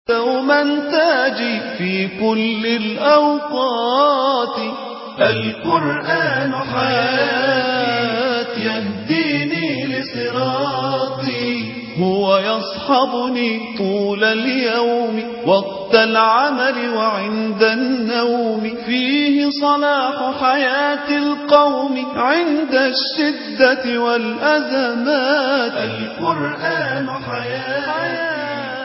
دوما تاجي في كل الأوقات القرآن حياتي يهديني لصراطي هو يصحبني طول اليوم وقت العمل وعند النوم فيه صلاح حياة القوم عند الشدة والأزمات القرآن حياتي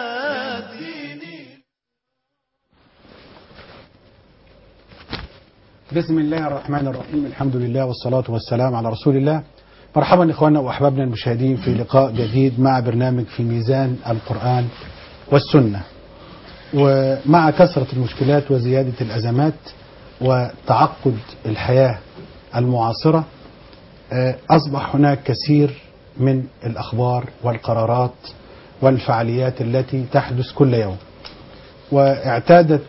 بسم الله الرحمن الرحيم الحمد لله والصلاة والسلام على رسول الله مرحبا إخواننا وأحبابنا المشاهدين في لقاء جديد مع برنامج في ميزان القرآن والسنة ومع كثرة المشكلات وزيادة الأزمات وتعقد الحياة المعاصرة أصبح هناك كثير من الأخبار والقرارات والفعاليات التي تحدث كل يوم واعتادت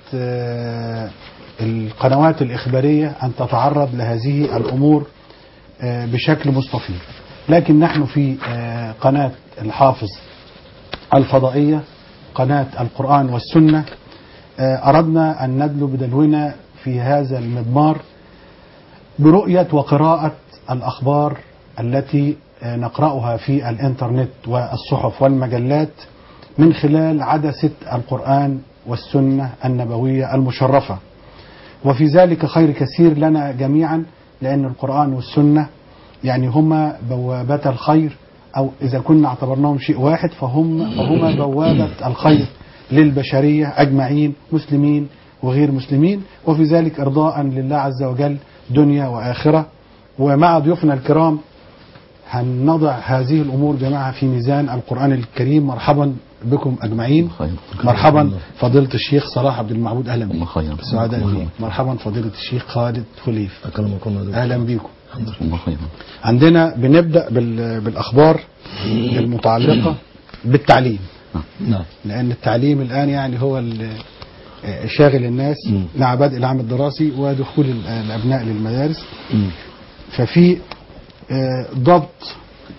القنوات الإخبارية أن تتعرض لهذه الأمور بشكل مستفيض لكن نحن في قناة الحافظ الفضائية قناة القرآن والسنة أردنا أن ندلو بدلونا في هذا المضمار برؤية وقراءة الأخبار التي نقرأها في الإنترنت والصحف والمجلات من خلال عدسة القرآن والسنة النبوية المشرفة وفي ذلك خير كثير لنا جميعا لأن القرآن والسنة يعني هما بوابة الخير أو إذا كنا اعتبرناهم شيء واحد فهم فهما بوابة الخير للبشرية أجمعين مسلمين وغير مسلمين وفي ذلك إرضاء لله عز وجل دنيا وآخرة ومع ضيوفنا الكرام هنضع هذه الأمور جماعة في ميزان القرآن الكريم مرحبا بكم أجمعين مرحبا فضيلة الشيخ صلاح عبد المعبود أهلا بك سعداء بك مرحبا فضيلة الشيخ خالد فليف أهلا بكم عندنا بنبدأ بالأخبار المتعلقة بالتعليم نعم لأن التعليم الآن يعني هو شاغل الناس مع بدء العام الدراسي ودخول الأبناء للمدارس ففي ضبط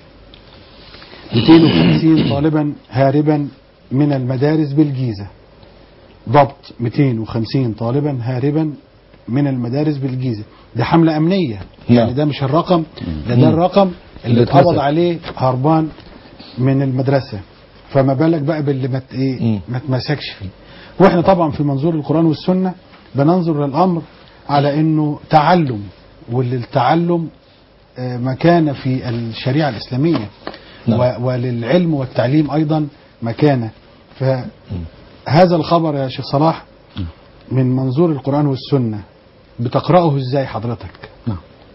250 طالبا هاربا من المدارس بالجيزة ضبط 250 طالبا هاربا من المدارس بالجيزة ده حملة أمنية يعني ده مش الرقم ده ده الرقم اللي اتقبض عليه هربان من المدرسة فما بالك بقى باللي ما ايه ما اتمسكش فيه واحنا طبعا في منظور القرآن والسنة بننظر للأمر على انه تعلم وللتعلم مكانة في الشريعة الإسلامية نعم. وللعلم والتعليم أيضا مكانة فهذا الخبر يا شيخ صلاح من منظور القرآن والسنة بتقرأه ازاي حضرتك نعم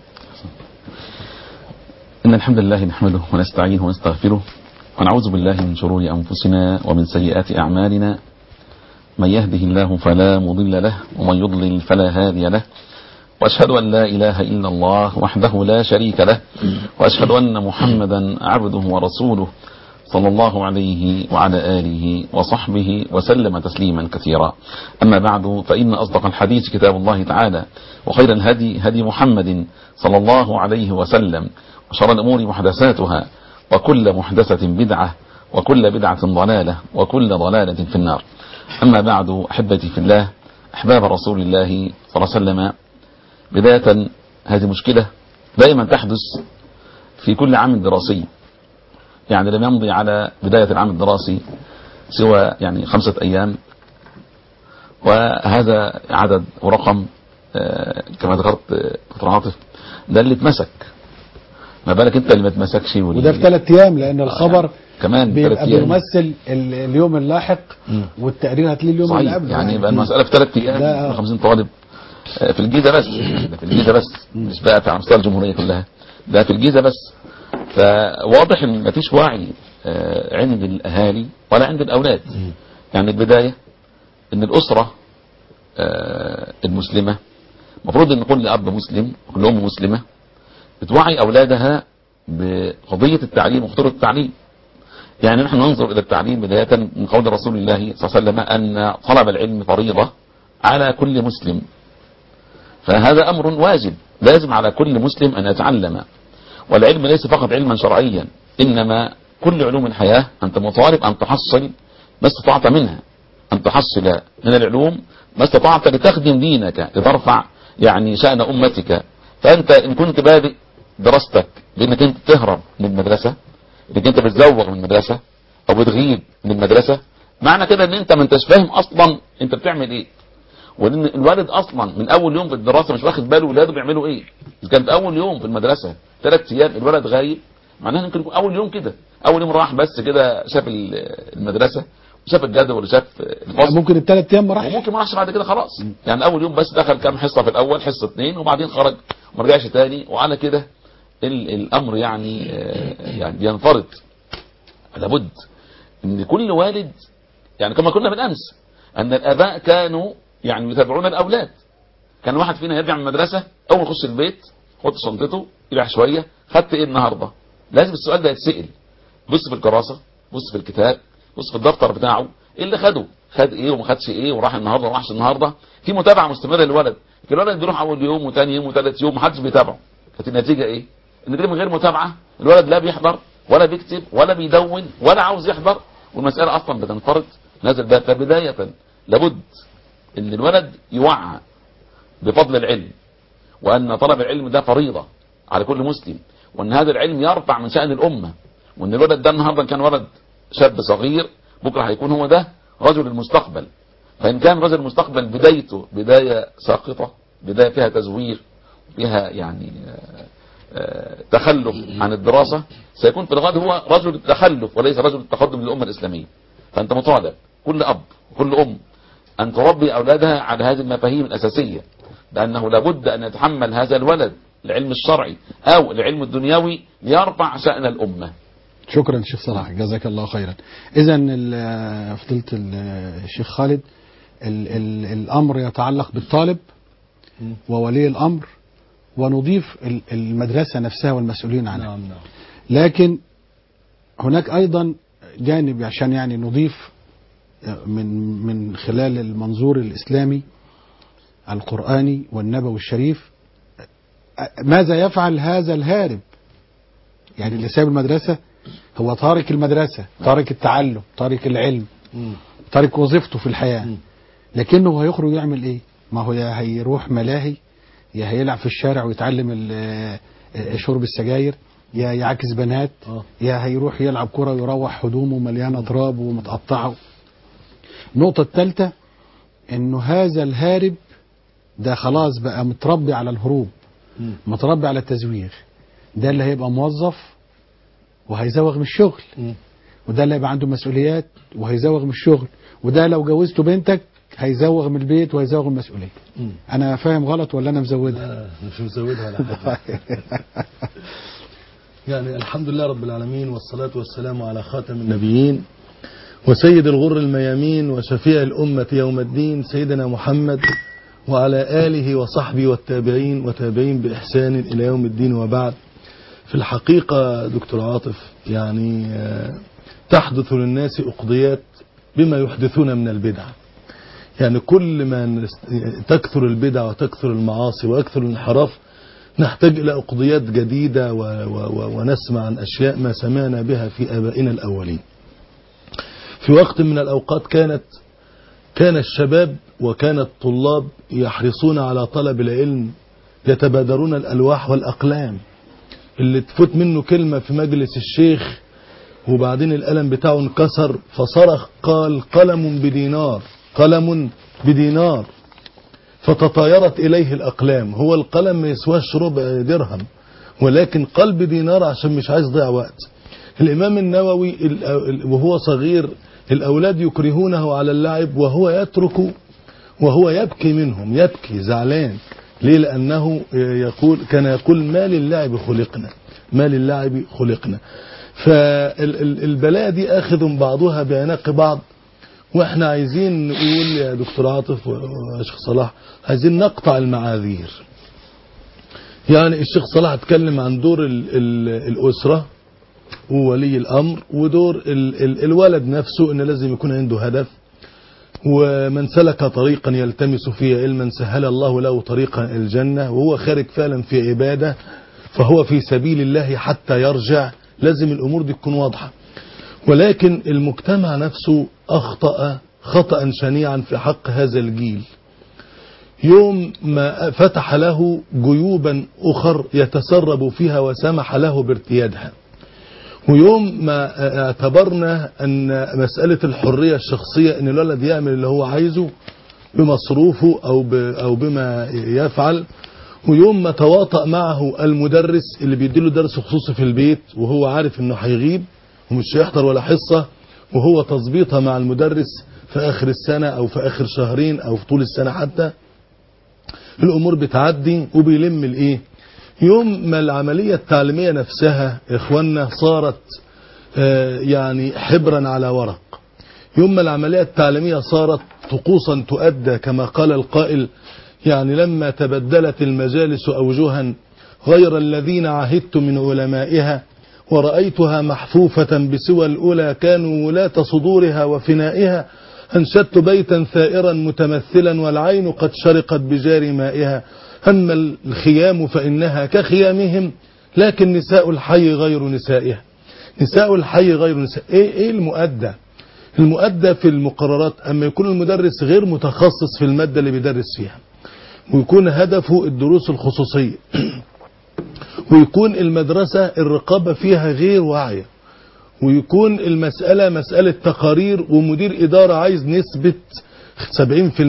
إن الحمد لله نحمده ونستعينه ونستغفره ونعوذ بالله من شرور أنفسنا ومن سيئات أعمالنا من يهده الله فلا مضل له ومن يضلل فلا هادي له وأشهد أن لا إله إلا الله وحده لا شريك له وأشهد أن محمدا عبده ورسوله صلى الله عليه وعلى آله وصحبه وسلم تسليما كثيرا أما بعد فإن أصدق الحديث كتاب الله تعالى وخير الهدي هدي محمد صلى الله عليه وسلم وشر الأمور محدثاتها وكل محدثة بدعة وكل بدعة ضلالة وكل ضلالة في النار أما بعد أحبتي في الله أحباب رسول الله صلى الله عليه وسلم بداية هذه مشكلة دائما تحدث في كل عام دراسي يعني لم يمضي على بداية العام الدراسي سوى يعني خمسة أيام وهذا عدد ورقم كما ذكرت دكتور عاطف ده اللي اتمسك ما بالك انت اللي ما اتمسكش وده في ثلاث ايام لان الخبر يعني كمان بيبقى بيمثل اليوم اللاحق والتقرير هتلاقيه اليوم صحيح. اللي قبله يعني يبقى المسألة في ثلاث ايام 50 طالب في الجيزة بس في الجيزة بس مش بقى في على مستوى الجمهورية كلها ده في الجيزة بس فواضح ان مفيش وعي عند الاهالي ولا عند الاولاد يعني البداية ان الاسرة المسلمة المفروض ان كل اب مسلم وكل ام مسلمة بتوعي اولادها بقضية التعليم وخطورة التعليم يعني نحن ننظر الى التعليم بداية من قول رسول الله صلى الله عليه وسلم ان طلب العلم فريضة على كل مسلم فهذا أمر واجب لازم على كل مسلم أن يتعلم والعلم ليس فقط علما شرعيا إنما كل علوم الحياة أنت مطالب أن تحصل ما استطعت منها أن تحصل من العلوم ما استطعت لتخدم دينك لترفع يعني شأن أمتك فأنت إن كنت بادئ دراستك بأنك أنت تهرب من المدرسة انك انت بتزوغ من المدرسة او بتغيب من المدرسة معنى كده ان انت ما انتش فاهم اصلا انت بتعمل ايه وان الوالد اصلا من اول يوم في الدراسة مش واخد باله ولاده بيعملوا ايه اذا كان في اول يوم في المدرسة ثلاث ايام الولد غايب معناها ممكن يكون اول يوم كده اول يوم راح بس كده شاف المدرسة وشاف الجدول وشاف الفصل ممكن الثلاث ايام ما راحش وممكن ما راحش بعد كده خلاص يعني اول يوم بس دخل كام حصة في الاول حصة اثنين وبعدين خرج وما رجعش تاني وعلى كده ال- الامر يعني آه، يعني ينفرد لابد ان كل والد يعني كما كنا بالامس ان الاباء كانوا يعني يتابعون الاولاد كان واحد فينا يرجع من المدرسه اول يخش البيت يحط شنطته يريح شويه خدت ايه النهارده لازم السؤال ده يتسال بص في الكراسه بص في الكتاب بص في الدفتر بتاعه ايه اللي خده خد ايه وما خدش ايه وراح النهارده وما راحش النهارده في متابعه مستمره للولد الولد بيروح اول يوم وثاني يوم وثالث يوم محدش بيتابعه كانت النتيجه ايه النتيجه من غير متابعه الولد لا بيحضر ولا بيكتب ولا بيدون ولا عاوز يحضر والمساله اصلا بتنفرد نازل بقى فبدايه لابد ان الولد يوعى بفضل العلم وان طلب العلم ده فريضه على كل مسلم وان هذا العلم يرفع من شان الامه وان الولد ده النهارده كان ولد شاب صغير بكره هيكون هو ده رجل المستقبل فان كان رجل المستقبل بدايته بدايه ساقطه بدايه فيها تزوير فيها يعني آه، آه، تخلف عن الدراسة سيكون في الغد هو رجل التخلف وليس رجل التقدم للأمة الإسلامية فأنت مطالب كل أب وكل أم أن تربي أولادها على هذه المفاهيم الأساسية لأنه لابد أن يتحمل هذا الولد العلم الشرعي أو العلم الدنيوي ليرفع شأن الأمة شكرا شيخ صلاح جزاك الله خيرا اذا ال- فضيله ال- الشيخ خالد ال ال الامر يتعلق بالطالب وولي الامر ونضيف ال- المدرسه نفسها والمسؤولين عنها نعم نعم لكن هناك ايضا جانب عشان يعني نضيف من من خلال المنظور الاسلامي القراني والنبوي الشريف ماذا يفعل هذا الهارب يعني اللي سايب المدرسه هو تارك المدرسه تارك التعلم تارك العلم مم. تارك وظيفته في الحياه مم. لكنه هيخرج يعمل ايه ما هو يا هيروح ملاهي يا هيلعب في الشارع ويتعلم ال- آه، شرب السجاير يا يعاكس بنات آه. يا هيروح يلعب كرة ويروح هدومه مليانة تراب ومتقطعة النقطة الثالثة انه هذا الهارب ده خلاص بقى متربي على الهروب مم. متربي على التزويغ ده اللي هيبقى موظف وهيزوغ من الشغل مم. وده اللي هيبقى عنده مسؤوليات وهيزوغ من الشغل وده لو جوزته بنتك هيزوغ من البيت وهيزوغ من المسؤولية مم. انا فاهم غلط ولا انا مزودها لا مش مزودها ولا حاجة يعني الحمد لله رب العالمين والصلاة والسلام على خاتم النبيين وسيد الغر الميامين وشفيع الأمة يوم الدين سيدنا محمد وعلى آله وصحبه والتابعين وتابعين بإحسان إلى يوم الدين وبعد في الحقيقة دكتور عاطف يعني آه، تحدث للناس أقضيات بما يحدثون من البدع يعني كل ما نست- تكثر البدع وتكثر المعاصي ويكثر الانحراف نحتاج إلى أقضيات جديدة و و و ونسمع عن أشياء ما سمعنا بها في آبائنا الأولين في وقت من الأوقات كانت كان الشباب وكان الطلاب يحرصون على طلب العلم يتبادرون الألواح والأقلام اللي تفوت منه كلمة في مجلس الشيخ وبعدين القلم بتاعه انكسر فصرخ قال قلم بدينار قلم بدينار فتطايرت إليه الأقلام هو القلم ما يسواش ربع درهم ولكن قلب دينار عشان مش عايز ضيع وقت الإمام النووي ال- ال- وهو صغير الأولاد يكرهونه على اللعب وهو يترك وهو يبكي منهم يبكي زعلان ليه لأنه يقول كان يقول ما للعب خلقنا ما للعب خلقنا فالبلاء دي أخذ بعضها بعناق بعض واحنا عايزين نقول يا دكتور عاطف ويا شيخ صلاح عايزين نقطع المعاذير يعني الشيخ صلاح اتكلم عن دور ال ال الأسرة وولي الأمر ودور ال ال الولد نفسه ان لازم يكون عنده هدف ومن سلك طريقا يلتمس فيه علما سهل الله له طريقا إلى الجنة وهو خارج فعلا في عبادة فهو في سبيل الله حتى يرجع لازم الأمور دي تكون واضحة ولكن المجتمع نفسه أخطأ خطأ شنيعا في حق هذا الجيل يوم ما فتح له جيوبا أخر يتسرب فيها وسمح له بارتيادها ويوم ما اعتبرنا أن مسألة الحرية الشخصية أن الولد يعمل اللي هو عايزه بمصروفه أو, ب أو بما يفعل ويوم ما تواطأ معه المدرس اللي بيديله درس خصوصي في البيت وهو عارف انه هيغيب ومش هيحضر ولا حصة وهو تظبيطها مع المدرس في اخر السنة او في اخر شهرين او في طول السنة حتى الامور بتعدي وبيلم الايه يوم ما العملية التعليمية نفسها يا اخوانا صارت آه، يعني حبرا على ورق يوم ما العملية التعليمية صارت طقوسا تؤدى كما قال القائل يعني لما تبدلت المجالس أوجها غير الذين عهدت من علمائها ورأيتها محفوفة بسوى الأولى كانوا ولاة صدورها وفنائها أنشدت بيتا ثائرا متمثلا والعين قد شرقت بجار مائها أما الخيام فإنها كخيامهم لكن نساء الحي غير نسائها نساء الحي غير نساء إيه, إيه المؤدى المؤدى في المقررات أما يكون المدرس غير متخصص في المادة اللي بيدرس فيها ويكون هدفه الدروس الخصوصية ويكون المدرسة الرقابة فيها غير واعية ويكون المسألة مسألة تقارير ومدير إدارة عايز نسبة 70% 80%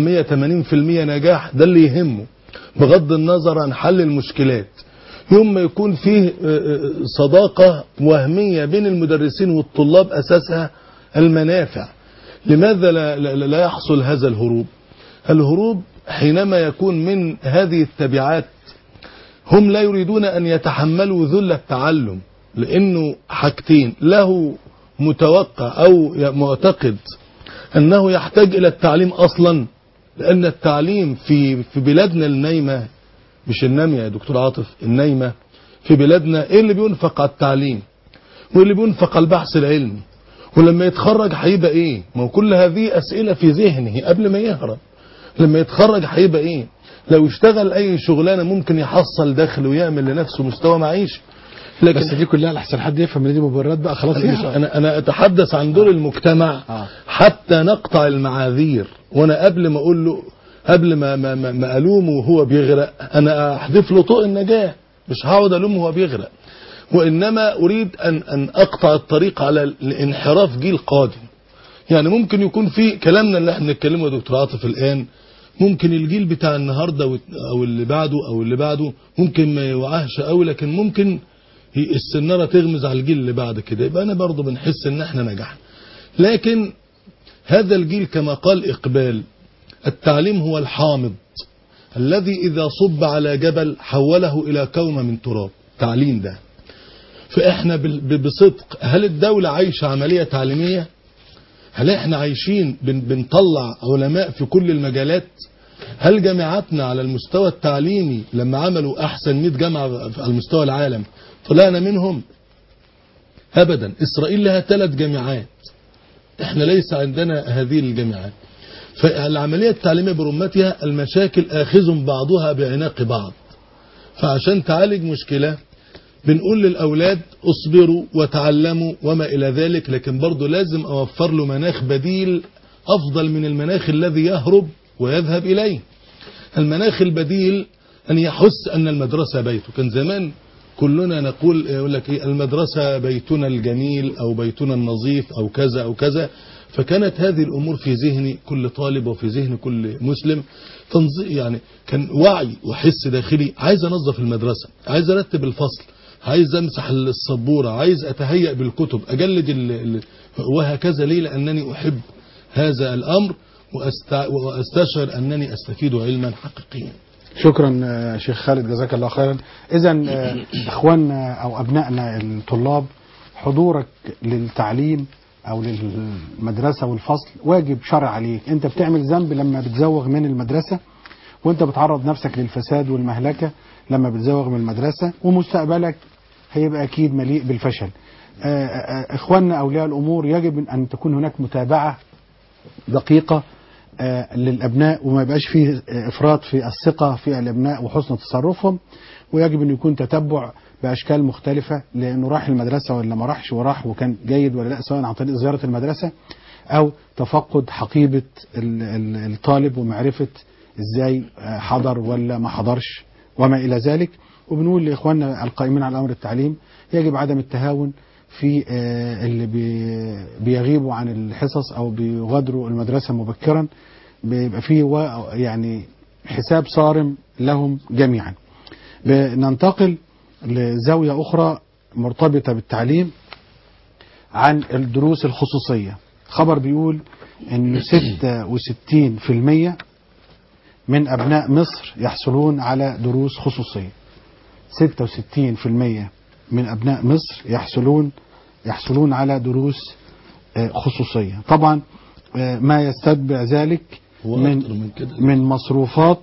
نجاح ده اللي يهمه بغض النظر عن حل المشكلات يوم ما يكون فيه صداقة وهمية بين المدرسين والطلاب أساسها المنافع لماذا لا, لا, لا يحصل هذا الهروب الهروب حينما يكون من هذه التبعات هم لا يريدون أن يتحملوا ذل التعلم لأنه حاجتين له متوقع أو معتقد أنه يحتاج إلى التعليم أصلا لأن التعليم في في بلادنا النايمة مش النامية يا دكتور عاطف النايمة في بلادنا إيه اللي بينفق على التعليم وإيه اللي بينفق على البحث العلمي ولما يتخرج هيبقى إيه ما هو كل هذه أسئلة في ذهنه قبل ما يهرب لما يتخرج هيبقى ايه لو اشتغل اي شغلانه ممكن يحصل دخل ويعمل لنفسه مستوى معيشي لكن بس دي كلها لحسن حد يفهم ان دي مبررات بقى خلاص انا انا, أنا اتحدث عن دور المجتمع آه. حتى نقطع المعاذير وانا قبل ما اقول له قبل ما ما ما, ما الومه وهو بيغرق انا احذف له طوق النجاه مش هقعد الومه وهو بيغرق وانما اريد ان ان اقطع الطريق على الانحراف جيل قادم يعني ممكن يكون في كلامنا اللي احنا بنتكلمه يا دكتور عاطف الان ممكن الجيل بتاع النهارده او اللي بعده او اللي بعده ممكن ما يوعاهش قوي لكن ممكن السناره تغمز على الجيل اللي بعد كده يبقى انا برضه بنحس ان احنا نجحنا لكن هذا الجيل كما قال اقبال التعليم هو الحامض الذي اذا صب على جبل حوله الى كومه من تراب تعليم ده فاحنا بصدق هل الدوله عايشه عمليه تعليميه هل احنا عايشين بن بنطلع علماء في كل المجالات هل جامعاتنا على المستوى التعليمي لما عملوا احسن 100 جامعة على مستوى العالم طلعنا منهم ابدا اسرائيل لها ثلاث جامعات احنا ليس عندنا هذه الجامعات فالعملية التعليمية برمتها المشاكل آخذ بعضها بعناق بعض فعشان تعالج مشكلة بنقول للأولاد اصبروا وتعلموا وما إلى ذلك لكن برضه لازم أوفر له مناخ بديل أفضل من المناخ الذي يهرب ويذهب إليه المناخ البديل أن يحس أن المدرسة بيته كان زمان كلنا نقول يقول لك إيه المدرسة بيتنا الجميل أو بيتنا النظيف أو كذا أو كذا فكانت هذه الأمور في ذهن كل طالب وفي ذهن كل مسلم يعني كان وعي وحس داخلي عايز أنظف المدرسة عايز أرتب الفصل عايز امسح السبورة عايز اتهيأ بالكتب اجلد ال... ال... وهكذا ليه لانني احب هذا الامر وأست... واستشعر انني استفيد علما حقيقيا شكرا شيخ خالد جزاك الله خيرا اذا اخواننا او ابنائنا الطلاب حضورك للتعليم او للمدرسه والفصل واجب شرع عليك انت بتعمل ذنب لما بتزوغ من المدرسه وانت بتعرض نفسك للفساد والمهلكه لما بتزوغ من المدرسة ومستقبلك هيبقى أكيد مليء بالفشل إخواننا أولياء الأمور يجب أن تكون هناك متابعة دقيقة للأبناء وما يبقاش فيه إفراط في الثقة في الأبناء وحسن تصرفهم ويجب أن يكون تتبع بأشكال مختلفة لأنه راح المدرسة ولا ما راحش وراح وكان جيد ولا لا سواء عن طريق زيارة المدرسة او تفقد حقيبه ال- ال- الطالب ومعرفه ازاي آه، حضر ولا ما حضرش وما الى ذلك وبنقول لاخواننا القائمين على امر التعليم يجب عدم التهاون في آه، اللي بي- بيغيبوا عن الحصص او بيغادروا المدرسه مبكرا بيبقى فيه وا- يعني حساب صارم لهم جميعا ننتقل لزاويه اخرى مرتبطه بالتعليم عن الدروس الخصوصيه خبر بيقول ان 66% من ابناء مصر يحصلون على دروس خصوصيه 66% من ابناء مصر يحصلون يحصلون على دروس آه، خصوصيه طبعا آه، ما يستتبع ذلك هو من أكتر من كده. من مصروفات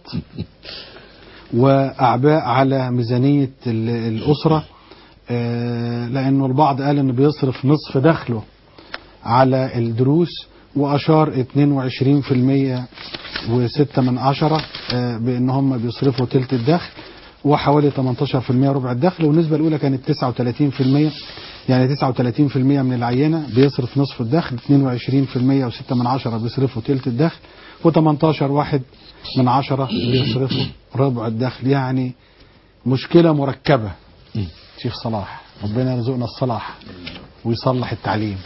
واعباء على ميزانيه ال- الاسره آه، لانه البعض قال انه بيصرف نصف دخله على الدروس واشار 22% و6 من عشرة آه، بان هم بيصرفوا تلت الدخل وحوالي 18% ربع الدخل والنسبه الاولى كانت 39% يعني 39% من العينه بيصرف نصف الدخل 22% و6 من عشرة بيصرفوا تلت الدخل و18 واحد من عشرة بيصرفوا ربع الدخل يعني مشكله مركبه شيخ صلاح ربنا يرزقنا الصلاح ويصلح التعليم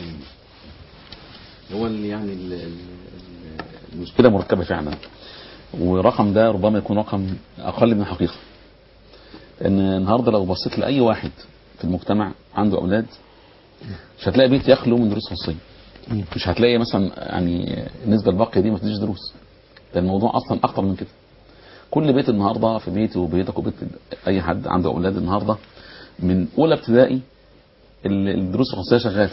هو اللي يعني ال- ال- ال- المشكله مركبه فعلا ورقم ده ربما يكون رقم اقل من الحقيقه ان النهارده لو بصيت لاي واحد في المجتمع عنده اولاد مش هتلاقي بيت يخلو من دروس خصوصيه مش هتلاقي مثلا يعني النسبه الباقيه دي ما تديش دروس ده الموضوع اصلا اخطر من كده كل بيت النهارده في بيتي وبيتك وبيت اي حد عنده اولاد النهارده من اولى ابتدائي ال- الدروس الخصوصيه شغاله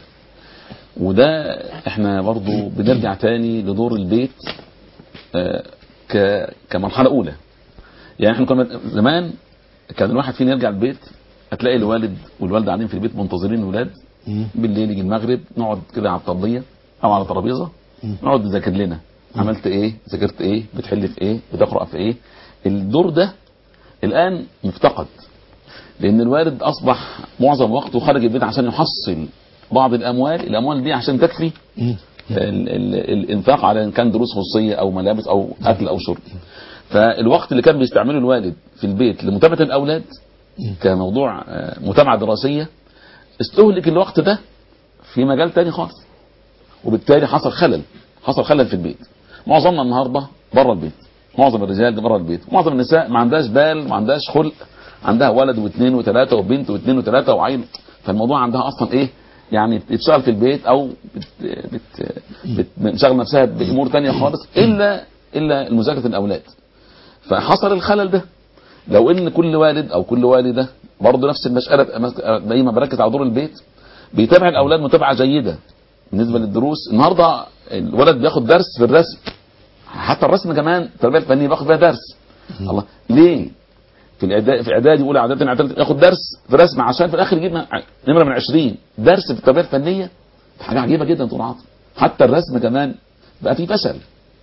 وده احنا برضو بنرجع تاني لدور البيت آه، ك كمرحله اولى يعني احنا كنا زمان كان الواحد فينا يرجع البيت هتلاقي الوالد والوالده قاعدين في البيت منتظرين الولاد مم. بالليل يجي المغرب نقعد كده على الطبليه او على ترابيزه نقعد نذاكر لنا عملت ايه ذاكرت ايه بتحل في ايه بتقرا في ايه الدور ده الان مفتقد لان الوالد اصبح معظم وقته خارج البيت عشان يحصل بعض الاموال الاموال دي عشان تكفي مم. ال ال الانفاق على ان كان دروس خصوصيه او ملابس او اكل او شرب فالوقت اللي كان بيستعمله الوالد في البيت لمتابعه الاولاد كموضوع آه، متابعه دراسيه استهلك الوقت ده في مجال تاني خالص وبالتالي حصل خلل حصل خلل في البيت معظمنا النهارده بره البيت معظم الرجال بره البيت معظم النساء ما عندهاش بال ما عندهاش خلق عندها ولد واثنين وثلاثه وبنت واثنين وثلاثه وعيل فالموضوع عندها اصلا ايه يعني بتشتغل في البيت او بت بت بت بتشغل نفسها بامور تانية خالص الا الا مذاكره الاولاد فحصل الخلل ده لو ان كل والد او كل والده برضه نفس المساله دايما بركز على دور البيت بيتابع الاولاد متابعه جيده بالنسبه للدروس النهارده الولد بياخد درس في الرسم حتى الرسم كمان التربيه الفنيه باخد فيها درس الله ليه في الاعدادي في اعدادي اولى اعدادي اعدادي ياخد درس في رسم عشان في الاخر يجيب نمره من 20 درس في التربيه الفنيه حاجه عجيبه جدا طبعا حتى الرسم كمان بقى فيه فشل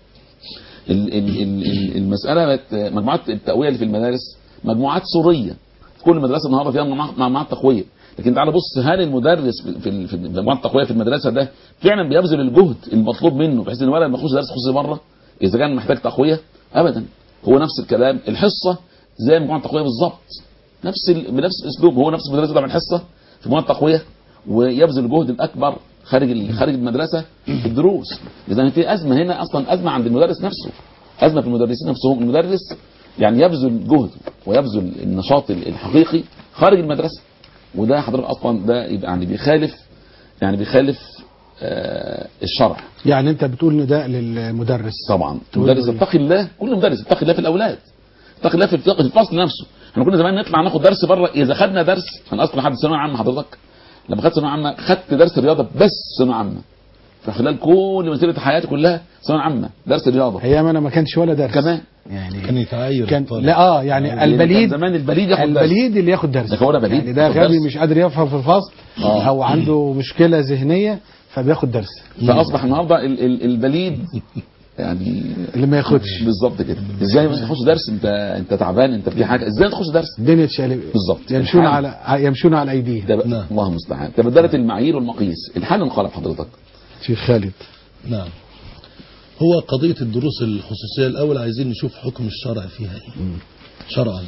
ال- ال- ال- ال- المساله بقت مجموعات التقويه اللي في المدارس مجموعات سوريه كل مدرسه النهارده فيها مجموعات مجموعات تقويه لكن تعال بص هل المدرس في في في مجموعه التقويه في المدرسه ده فعلا بيبذل الجهد المطلوب منه بحيث ان الولد ما يخش درس خصوصي بره اذا كان محتاج تقويه ابدا هو نفس الكلام الحصه زي مجموعه التقويه بالظبط نفس ال... بنفس الاسلوب هو نفس المدرس بتاع الحصه في مجموعه التقويه ويبذل الجهد الاكبر خارج ال... خارج المدرسه في الدروس اذا في ازمه هنا اصلا ازمه عند المدرس نفسه ازمه في المدرسين نفسهم المدرس يعني يبذل جهد ويبذل النشاط الحقيقي خارج المدرسه وده حضرتك اصلا ده يبقى يعني بيخالف يعني بيخالف آه الشرع يعني انت بتقول نداء للمدرس طبعا تقول له مدرس إيه؟ اتقي الله كل مدرس اتقي الله في الاولاد اتقي الله في الفق- في الفصل نفسه احنا كنا زمان نطلع ناخد درس بره اذا خدنا درس انا اصلا لحد ثانويه عامه حضرتك لما خدت ثانويه عامه خدت درس رياضه بس ثانويه عامه في خلال كل مسيره حياتي كلها ثانويه عامه درس رياضه ايام انا ما كانش ولا درس كمان يعني كان يتعاير كان الطالب. لا اه يعني كان البليد زمان البليد ياخد درس. البليد اللي ياخد درس لكن هو ده بليد يعني ده ياخد غبي درس. مش قادر يفهم في الفصل آه. او عنده مشكله ذهنيه فبياخد درس فاصبح النهارده ال- ال- البليد يعني اللي ما ياخدش بالظبط كده ازاي ما تخش درس انت انت تعبان انت في حاجه ازاي تخش درس الدنيا تشقلب بالظبط. يمشون الحال. على يمشون على ايديهم ده بقى نعم. الله المستعان تبدلت المعايير والمقاييس الحال انقلب حضرتك شيخ خالد نعم هو قضية الدروس الخصوصية الأول عايزين نشوف حكم الشرع فيها إيه شرعا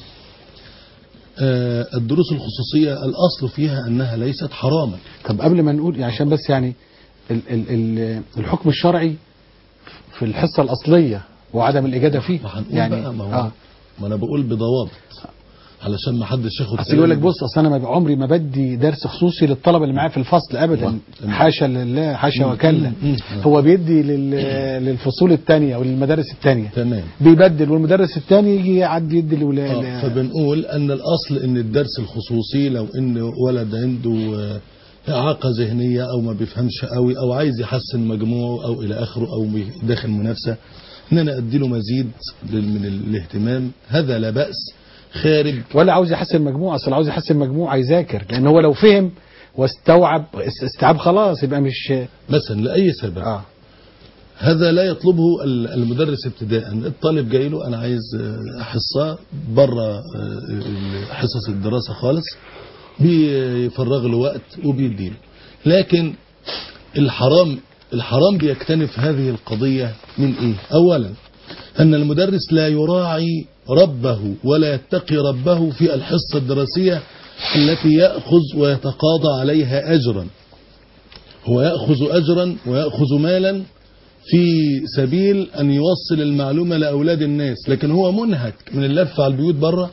آه، الدروس الخصوصية الأصل فيها أنها ليست حراما طب قبل ما نقول عشان بس يعني ال ال ال الحكم الشرعي في الحصة الأصلية وعدم الإجادة فيه ما هنقول يعني بقى ما هو آه. ما أنا بقول بضوابط علشان ما حدش ياخد اصل يقول لك بص اصل انا ما ب- عمري ما بدي درس خصوصي للطلبه اللي معايا في الفصل ابدا تمام. حاشا لله حاشا مم. وكلا مم. هو بيدي لل... للفصول الثانيه وللمدارس الثانيه تمام بيبدل والمدرس الثاني يجي يعدي يدي لولا آه، فبنقول ان الاصل ان الدرس الخصوصي لو ان ولد عنده آه، اعاقه ذهنيه او ما بيفهمش قوي او عايز يحسن مجموعه او الى اخره او بي- داخل منافسه ان انا ادي له مزيد لل- من الاهتمام هذا لا باس خارج ولا عاوز يحسن مجموعه اصل عاوز يحسن مجموعه يذاكر لان هو لو فهم واستوعب است- استيعاب خلاص يبقى مش مثلا لاي سبب اه هذا لا يطلبه ال- المدرس ابتداء الطالب جاي له انا عايز آه، حصه بره آه، ال- حصص الدراسه خالص بيفرغ له وقت وبيديله لكن الحرام الحرام بيكتنف هذه القضيه من ايه اولا ان المدرس لا يراعي ربه ولا يتقي ربه في الحصه الدراسيه التي ياخذ ويتقاضى عليها اجرا هو ياخذ اجرا وياخذ مالا في سبيل أن يوصل المعلومة لأولاد الناس لكن هو منهك من اللف على البيوت بره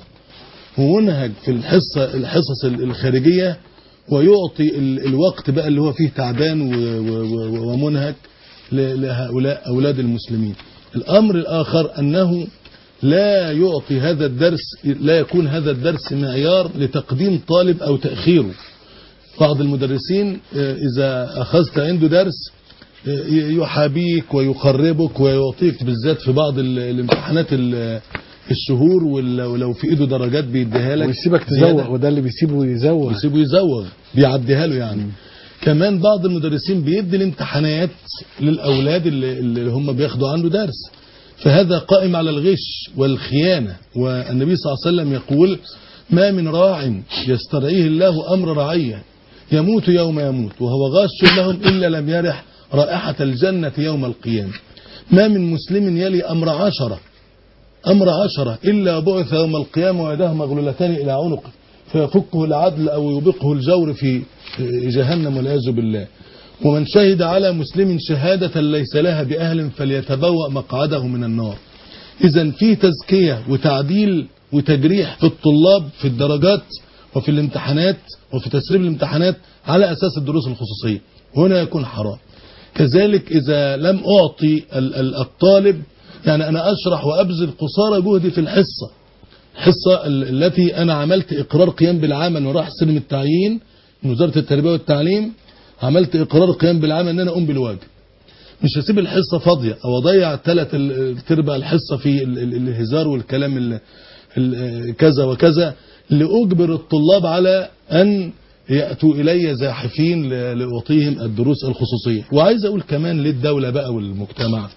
ومنهك في الحصة الحصص الخارجية ويعطي ال- الوقت بقى اللي هو فيه تعبان و- و- و- ومنهك ل- لهؤلاء أولاد المسلمين الأمر الآخر أنه لا يعطي هذا الدرس لا يكون هذا الدرس معيار لتقديم طالب أو تأخيره بعض المدرسين آه، إذا أخذت عنده درس آه، يحابيك ويقربك ويعطيك بالذات في بعض ال- الامتحانات ال- الشهور وال- ولو في ايده درجات بيديها لك ويسيبك زيادة. تزوق وده اللي بيسيبه يزوق ويسيبه يزوغ بيعديها له يعني كمان بعض المدرسين بيدي الامتحانات للاولاد اللي, اللي هم بياخدوا عنده درس فهذا قائم على الغش والخيانه والنبي صلى الله عليه وسلم يقول ما من راع يسترعيه الله امر رعيه يموت يوم يموت وهو غاش لهم الا لم يرح رائحه الجنه يوم القيامه ما من مسلم يلي امر عشره أمر عشرة إلا بعث يوم القيامة ويداه مغلولتان إلى عنقه فيفكه العدل أو يوبقه الجور في جهنم والعياذ بالله ومن شهد على مسلم شهادة ليس لها بأهل فليتبوأ مقعده من النار إذا في تزكية وتعديل وتجريح في الطلاب في الدرجات وفي الامتحانات وفي تسريب الامتحانات على أساس الدروس الخصوصية هنا يكون حرام كذلك إذا لم أعطي ال- ال- الطالب يعني أنا أشرح وأبذل قصارى جهدي في الحصة الحصة ال- التي أنا عملت إقرار قيام بالعمل وراح استلم التعيين من وزارة التربية والتعليم عملت إقرار قيام بالعمل أن أنا أقوم بالواجب مش هسيب الحصة فاضية أو أضيع ثلاث تربع الحصة في ال- ال- الهزار والكلام ال- ال- كذا وكذا لأجبر الطلاب على أن يأتوا إلي زاحفين ل- لأعطيهم الدروس الخصوصية وعايز أقول كمان للدولة بقى والمجتمع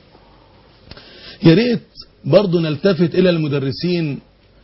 يا ريت برضه نلتفت إلى المدرسين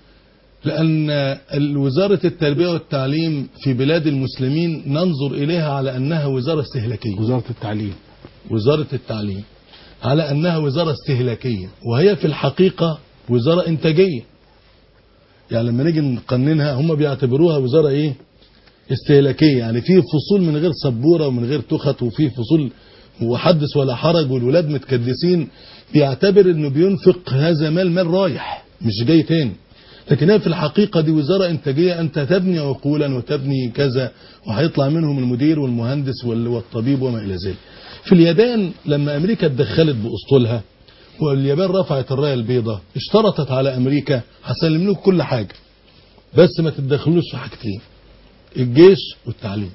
لأن وزارة التربية والتعليم في بلاد المسلمين ننظر إليها على أنها وزارة استهلاكية وزارة التعليم وزارة التعليم على أنها وزارة استهلاكية وهي في الحقيقة وزارة إنتاجية يعني لما نيجي نقننها هم بيعتبروها وزارة إيه استهلاكية يعني في فصول من غير سبورة ومن غير تخت وفي فصول وحدث ولا حرج والولاد متكدسين بيعتبر انه بينفق هذا مال مال رايح مش جاي تاني لكن هي في الحقيقة دي وزارة إنتاجية أنت تبني عقولا وتبني كذا وهيطلع منهم المدير والمهندس وال- والطبيب وما إلى ذلك في اليابان لما أمريكا اتدخلت بأسطولها واليابان رفعت الراية البيضاء اشترطت على أمريكا هسلم لكم كل حاجة بس ما تتدخلوش في حاجتين الجيش والتعليم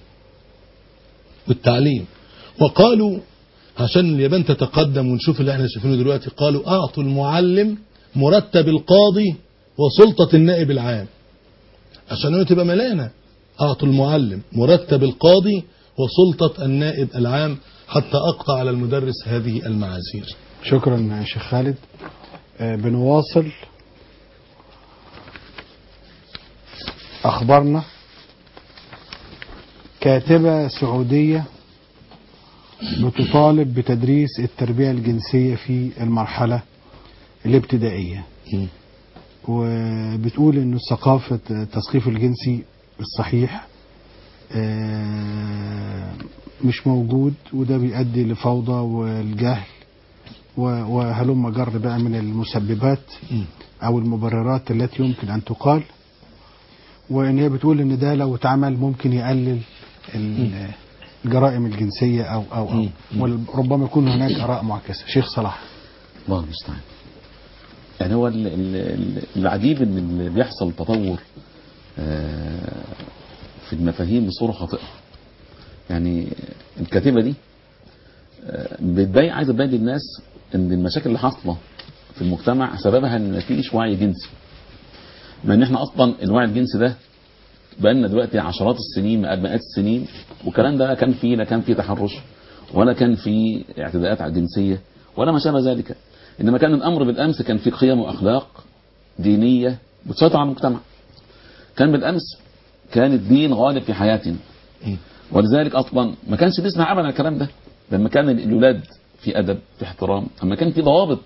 والتعليم وقالوا عشان اليابان تتقدم ونشوف اللي احنا شايفينه دلوقتي قالوا اعطوا المعلم مرتب القاضي وسلطة النائب العام عشان هو تبقى ملانة اعطوا المعلم مرتب القاضي وسلطة النائب العام حتى اقطع على المدرس هذه المعاذير شكرا يا شيخ خالد آه، بنواصل أخبارنا كاتبة سعودية بتطالب بتدريس التربية الجنسية في المرحلة الابتدائية مم. وبتقول انه ثقافة التثقيف الجنسي الصحيح آه، مش موجود وده بيؤدي لفوضى والجهل و- وهلم جر بقى من المسببات مم. او المبررات التي يمكن ان تقال وان هي بتقول ان ده لو اتعمل ممكن يقلل ال- الجرائم الجنسية او او, أو مم. وربما يكون هناك اراء معكسة شيخ صلاح الله المستعان يعني هو ال- ال- ال- العجيب ان اللي بيحصل تطور آه، في المفاهيم بصوره خاطئه يعني الكاتبه دي آه، بتبين عايزه تبين للناس ان المشاكل اللي حاصله في المجتمع سببها ان مفيش وعي جنسي مع ان احنا اصلا الوعي الجنسي ده بقالنا دلوقتي عشرات السنين مئات السنين والكلام ده لا كان فيه لا كان فيه تحرش ولا كان فيه اعتداءات على الجنسيه ولا ما شابه ذلك انما كان الامر بالامس كان فيه قيم واخلاق دينيه بتسيطر على المجتمع كان بالامس كان الدين غالب في حياتنا مم. ولذلك اصلا ما كانش بيسمع ابدا الكلام ده لما كان الاولاد في ادب في احترام اما كان في ضوابط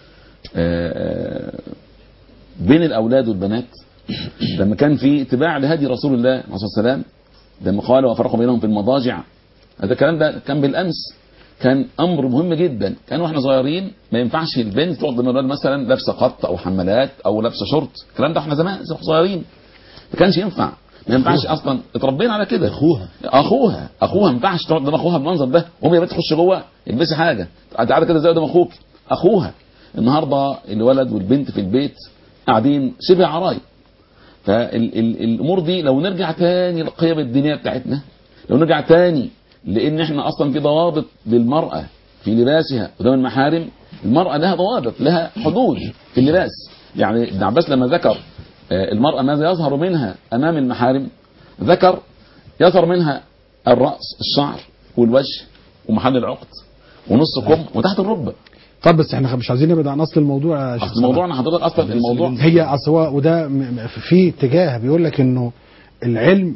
آه، بين الاولاد والبنات لما كان في اتباع لهدي رسول الله عليه الصلاه والسلام لما قال وفرقوا بينهم في المضاجع هذا الكلام ده كان بالامس كان امر مهم جدا كان واحنا صغيرين ما ينفعش البنت تقعد قدام الولد مثلا لابسه قط او حمالات او لابسه شورت الكلام ده احنا زمان صغيرين ما كانش ينفع ما ينفعش اصلا اتربينا على كده اخوها اخوها اخوها ما ينفعش تقعد قدام اخوها بالمنظر ده وهم يا بنت تخش جوه البسي حاجه تعالى كده زي قدام اخوك اخوها النهارده الولد والبنت في البيت قاعدين شبه عراي فالامور دي لو نرجع تاني للقيم الدينيه بتاعتنا لو نرجع تاني لان احنا اصلا في ضوابط للمراه في لباسها قدام المحارم المراه لها ضوابط لها حدود في اللباس يعني ابن عباس لما ذكر آه، المراه ماذا يظهر منها امام المحارم ذكر يظهر منها الراس الشعر والوجه ومحل العقد ونص كم وتحت الركبه طب بس احنا مش عايزين نبعد عن اصل الموضوع يا شيخ اصل موضوعنا حضرتك اصلا الموضوع هي اصل هو وده م- م- في اتجاه بيقول لك انه العلم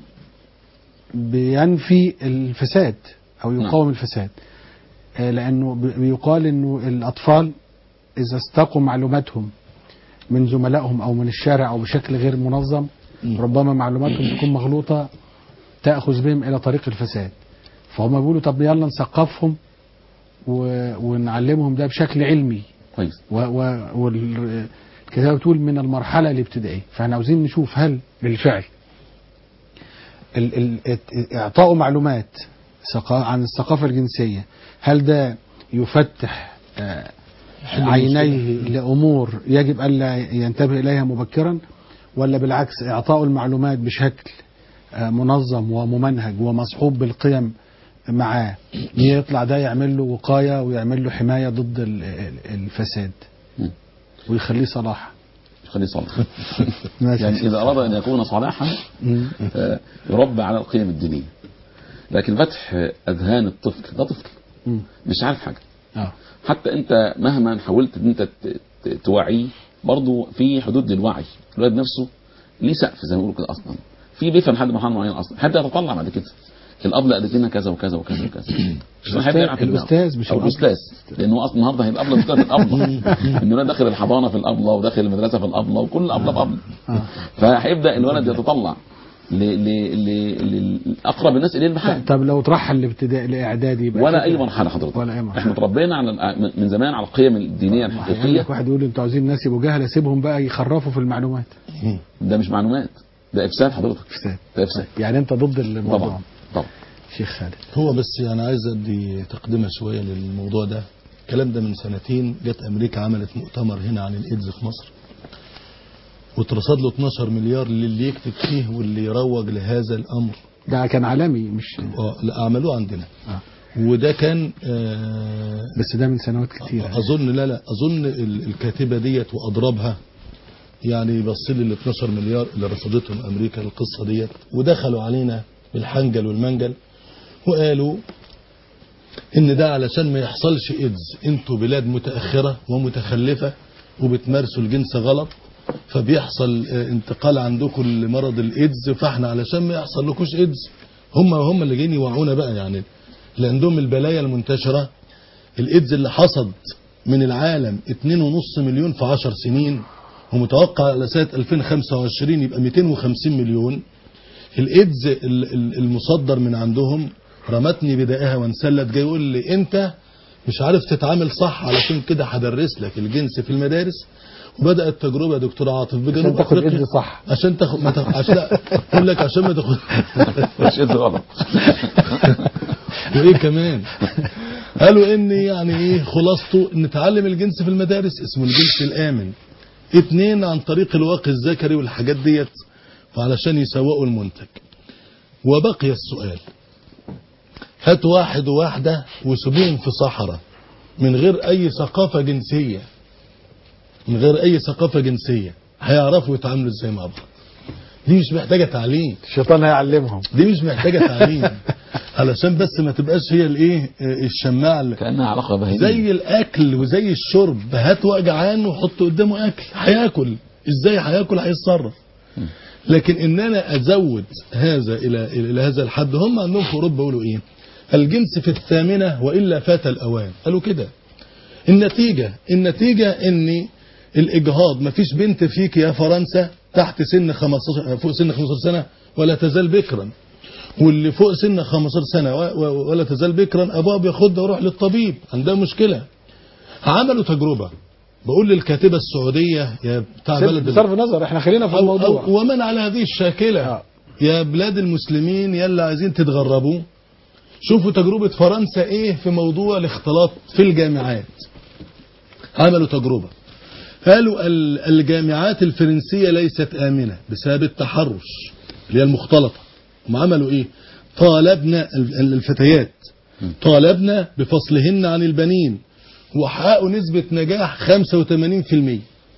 بينفي الفساد او يقاوم الفساد آه، لانه ب- بيقال انه الاطفال اذا استقوا معلوماتهم من زملائهم او من الشارع او بشكل غير منظم مم. ربما معلوماتهم تكون مغلوطه تاخذ بهم الى طريق الفساد فهم بيقولوا طب يلا نثقفهم و- ونعلمهم ده بشكل علمي كويس والكتابة بتقول من المرحلة الابتدائية فاحنا عاوزين نشوف هل بالفعل ال ال ات- إعطاء معلومات ثقا- عن الثقافة الجنسية هل ده يفتح آه، عينيه لأمور يجب ألا ينتبه إليها مبكرا ولا بالعكس إعطاء المعلومات بشكل آه، منظم وممنهج ومصحوب بالقيم معاه يطلع ده يعمل له وقاية ويعمل له حماية ضد ال- ال- الفساد مم. ويخليه صلاح خليه صالح ماشي. يعني اذا اراد ان يكون صلاحا مم. آه، يربى على القيم الدينيه لكن فتح اذهان الطفل ده طفل مم. مش عارف حاجه اه حتى انت مهما حاولت ان انت ت- ت- توعيه برضه في حدود للوعي الولد نفسه ليه سقف زي ما بيقولوا كده اصلا في بيفهم لحد مرحله معينه اصلا حد يتطلع بعد كده الابله قالت لنا كذا وكذا وكذا وكذا مش هيحب يلعب في دماغه. الأستاذ مش او الأب. الاستاذ لانه اصلا النهارده هيبقى الابله بتاعت الابله ان الولد داخل الحضانه في الابله وداخل المدرسه في الابله وكل الابله بابله آه. فهيبدا الولد يتطلع ل- ل- ل- لاقرب الناس اليه المحل طب لو ترحل لابتدائي لاعدادي يبقى ولا كده. اي مرحله حضرتك ولا أي مرحلة. احنا اتربينا على من زمان على القيم الدينيه هيقول الحقيقيه لك واحد يقول انتوا عاوزين الناس يبقوا جهله سيبهم بقى يخرفوا في المعلومات مم. ده مش معلومات ده افساد حضرتك فساد ده افساد يعني انت ضد الموضوع طبعا طبعا شيخ خالد هو بس يعني عايز ادي تقدمه شويه للموضوع ده الكلام ده من سنتين جت امريكا عملت مؤتمر هنا عن الايدز في مصر واترصد له 12 مليار للي يكتب فيه واللي يروج لهذا الامر ده كان عالمي مش آه، لا عملوه عندنا آه. وده كان آه، بس ده من سنوات كتيرة اظن لا لا اظن ال- الكاتبه ديت واضربها يعني بص لي ال 12 مليار اللي رصدتهم امريكا القصه ديت ودخلوا علينا بالحنجل والمنجل وقالوا ان ده علشان ما يحصلش ايدز انتوا بلاد متاخره ومتخلفه وبتمارسوا الجنس غلط فبيحصل آه، انتقال عندكم لمرض الايدز فاحنا علشان ما يحصل لكوش ايدز هم هم اللي جايين يوعونا بقى يعني اللي عندهم البلايا المنتشرة الايدز اللي حصد من العالم 2.5 مليون في 10 سنين ومتوقع على سنة 2025 يبقى 250 مليون الايدز ال- ال- المصدر من عندهم رمتني بدائها وانسلت جاي يقول لي انت مش عارف تتعامل صح علشان كده هدرس لك الجنس في المدارس وبدات تجربه يا دكتور عاطف بجنوب عشان تاخد افريقيا إيدز صح. عشان تاخد ما تاخد عشان لا اقول لك عشان ما تاخد مش إيد غلط وايه كمان قالوا ان يعني ايه خلاصته ان تعلم الجنس في المدارس اسمه الجنس الامن اتنين عن طريق الواقي الذكري والحاجات ديت وعلشان يسوقوا المنتج وبقي السؤال هات واحد وواحدة وسيبوهم في صحراء من غير اي ثقافة جنسية من غير اي ثقافة جنسية هيعرفوا يتعاملوا ازاي مع بعض دي مش محتاجة تعليم الشيطان هيعلمهم دي مش محتاجة تعليم علشان بس ما تبقاش هي الايه آه، الشماعة اللي كأنها علاقة بهيمية زي الاكل وزي الشرب هات وقت جعان وحط قدامه اكل هياكل ازاي هياكل هيتصرف لكن ان انا ازود هذا الى الى هذا الحد هم عندهم في اوروبا يقولوا ايه الجنس في الثامنه والا فات الاوان قالوا كده النتيجه النتيجه ان الاجهاض مفيش بنت فيك يا فرنسا تحت سن 15 فوق سن 15 سنه ولا تزال بكرا واللي فوق سن 15 سنه و- و- ولا تزال بكرا ابوها بياخدها ويروح للطبيب عندها مشكله عملوا تجربه بقول للكاتبه السعوديه يا بتاع بلد ال- بصرف النظر احنا خلينا في أو الموضوع أو ومن على هذه الشاكلة آه. يا بلاد المسلمين يلا عايزين تتغربوا شوفوا تجربة فرنسا ايه في موضوع الاختلاط في الجامعات عملوا تجربة قالوا ال- الجامعات الفرنسية ليست آمنة بسبب التحرش اللي هي المختلطة هم عملوا ايه طالبنا ال- الفتيات طالبنا بفصلهن عن البنين وحققوا نسبة نجاح 85%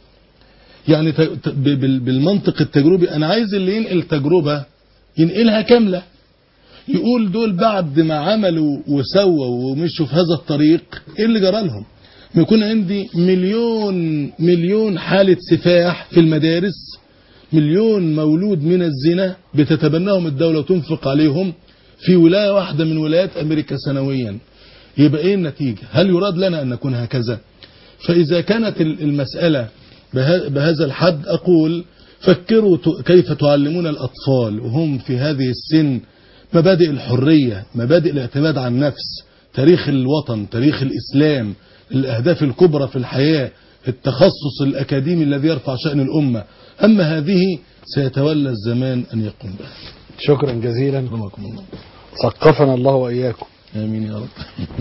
يعني ت- ت- ب- بال- بالمنطق التجربي انا عايز اللي ينقل تجربة ينقلها كاملة يقول دول بعد ما عملوا وسووا ومشوا في هذا الطريق ايه اللي جرى لهم يكون عندي مليون مليون حالة سفاح في المدارس مليون مولود من الزنا بتتبناهم الدولة وتنفق عليهم في ولاية واحدة من ولايات أمريكا سنويا يبقى ايه النتيجة هل يراد لنا أن نكون هكذا فإذا كانت ال- المسألة به- بهذا الحد أقول فكروا ت- كيف تعلمون الأطفال وهم في هذه السن مبادئ الحرية مبادئ الاعتماد على النفس تاريخ الوطن تاريخ الإسلام الأهداف الكبرى في الحياة التخصص الأكاديمي الذي يرفع شأن الأمة أما هذه سيتولى الزمان أن يقوم بها شكرا جزيلا رحمكم الله ثقفنا الله وإياكم آمين يا رب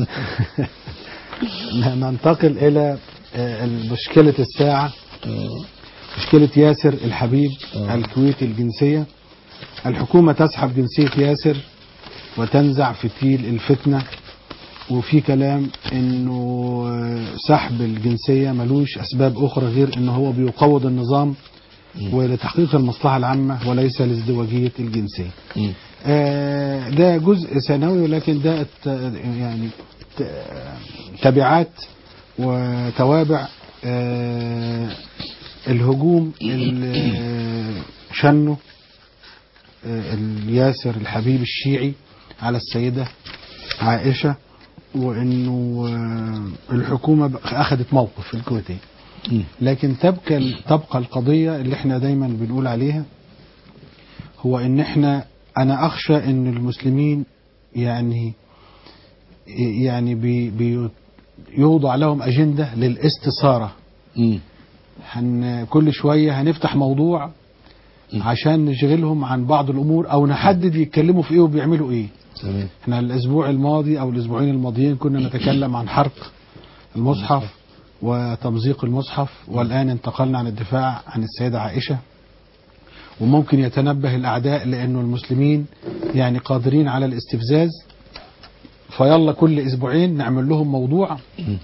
ننتقل إلى آه، مشكلة الساعة آه. مشكلة ياسر الحبيب آه. الكويتي الجنسية الحكومة تسحب جنسية ياسر وتنزع فتيل الفتنة وفي كلام انه آه، سحب الجنسية ملوش اسباب اخرى غير ان هو بيقوض النظام ولتحقيق المصلحة العامة وليس لازدواجية الجنسية مم. آه، ده جزء ثانوي ولكن ده الت- يعني ت- تبعات وتوابع آه، الهجوم اللي شنه آه، الياسر الحبيب الشيعي على السيدة عائشة وانه آه، الحكومة بقى اخذت موقف في الكويتية مم. لكن تبقى تبقى القضية اللي احنا دايما بنقول عليها هو ان احنا انا اخشى ان المسلمين يعني يعني بي بي يوضع لهم اجنده للاستثاره مم. هن كل شويه هنفتح موضوع عشان نشغلهم عن بعض الامور او نحدد يتكلموا في ايه وبيعملوا ايه تمام احنا الاسبوع الماضي او الاسبوعين الماضيين كنا نتكلم عن حرق المصحف وتمزيق المصحف والان انتقلنا عن الدفاع عن السيده عائشه وممكن يتنبه الاعداء لانه المسلمين يعني قادرين على الاستفزاز فيلا كل اسبوعين نعمل لهم موضوع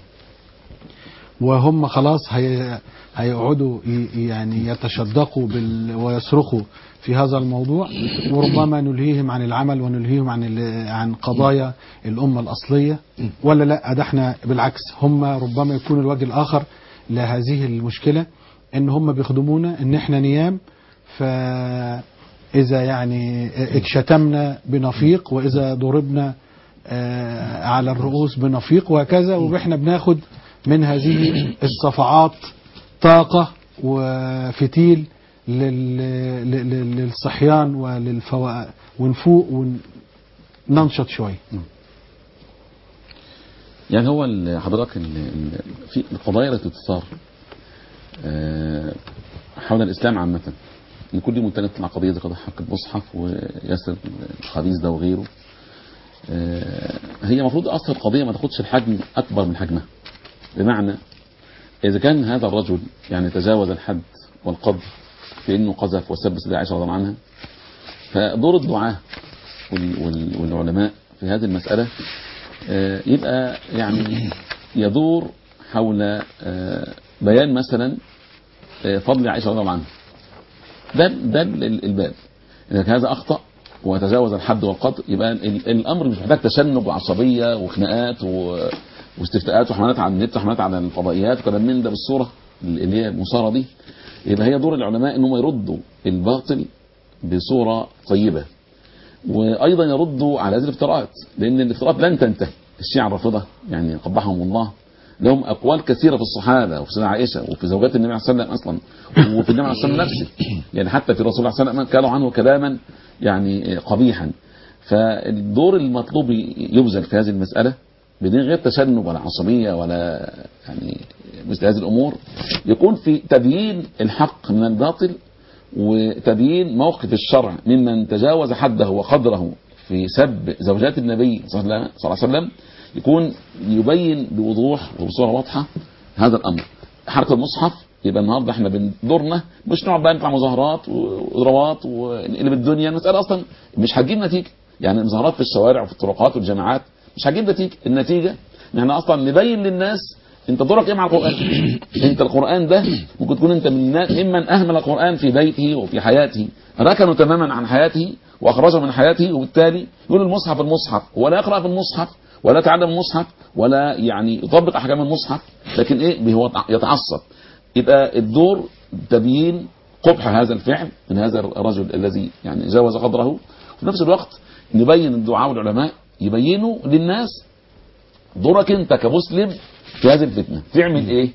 وهم خلاص هي هيقعدوا ي- يعني يتشدقوا بال ويصرخوا في هذا الموضوع وربما نلهيهم عن العمل ونلهيهم عن ال- عن قضايا الامه الاصليه ولا لا ده احنا بالعكس هم ربما يكون الوجه الاخر لهذه المشكله ان هم بيخدمونا ان احنا نيام فاذا يعني اتشتمنا بنفيق واذا ضربنا آه، على الرؤوس بنفيق وهكذا واحنا بناخد من هذه الصفعات طاقة وفتيل لل- ل- ل- للصحيان وللفواء ونفوق وننشط شوية يعني هو ال- حضرتك ال- ال- في القضايا التي تثار آه، حول الاسلام عامه ان كل يوم تاني تطلع قضيه زي قضيه حق المصحف وياسر الخبيث ده وغيره آه، هي المفروض اصلا القضيه ما تاخدش الحجم اكبر من حجمها بمعنى اذا كان هذا الرجل يعني تجاوز الحد والقدر في انه قذف وسب سيدة عائشه رضي الله عنها فدور الدعاه وال- وال- والعلماء في هذه المساله آه، يبقى يعني يدور حول آه، بيان مثلا آه، فضل عائشه رضي الله عنها ده ده ال- الباب اذا كان هذا اخطا وتجاوز الحد والقدر يبقى ال- الامر مش محتاج تشنج وعصبيه وخناقات و- واستفتاءات وحملات على النت وحملات على الفضائيات وكلام من ده بالصوره اللي هي المثاره دي يبقى هي دور العلماء انهم يردوا الباطل بصوره طيبه وايضا يردوا على هذه الافتراءات لان الافتراءات لن تنتهي الشيعة الرافضه يعني قبحهم الله لهم اقوال كثيره في الصحابه وفي سيدة عائشه وفي زوجات النبي عليه الصلاه والسلام اصلا وفي النبي عليه الصلاه والسلام نفسه يعني حتى في رسول الله صلى الله عليه وسلم قالوا عنه كلاما يعني قبيحا فالدور المطلوب يبذل في هذه المساله بدون غير تشنج ولا عصبيه ولا يعني مثل هذه الامور يكون في تبيين الحق من الباطل وتبيين موقف الشرع ممن تجاوز حده وقدره في سب زوجات النبي صلى الله عليه وسلم يكون يبين بوضوح وبصوره واضحه هذا الامر حركه المصحف يبقى النهارده احنا بندورنا مش نقعد بقى نطلع مظاهرات واضرابات ونقلب الدنيا المساله اصلا مش هتجيب نتيجه يعني المظاهرات في الشوارع وفي الطرقات والجامعات مش هتجيب نتيجه النتيجه ان احنا اصلا نبين للناس انت دورك ايه مع القران انت القران ده ممكن تكون انت من الناس ممن اهمل القران في بيته وفي حياته ركنوا تماما عن حياته واخرجه من حياته وبالتالي يقول المصحف المصحف ولا يقرا في المصحف ولا يتعلم المصحف ولا يعني يطبق احكام المصحف لكن ايه هو يتعصب يبقى الدور تبيين قبح هذا الفعل من هذا الرجل الذي يعني جاوز قدره وفي نفس الوقت نبين الدعاء والعلماء يبينوا للناس دورك انت كمسلم في هذه الفتنه تعمل ايه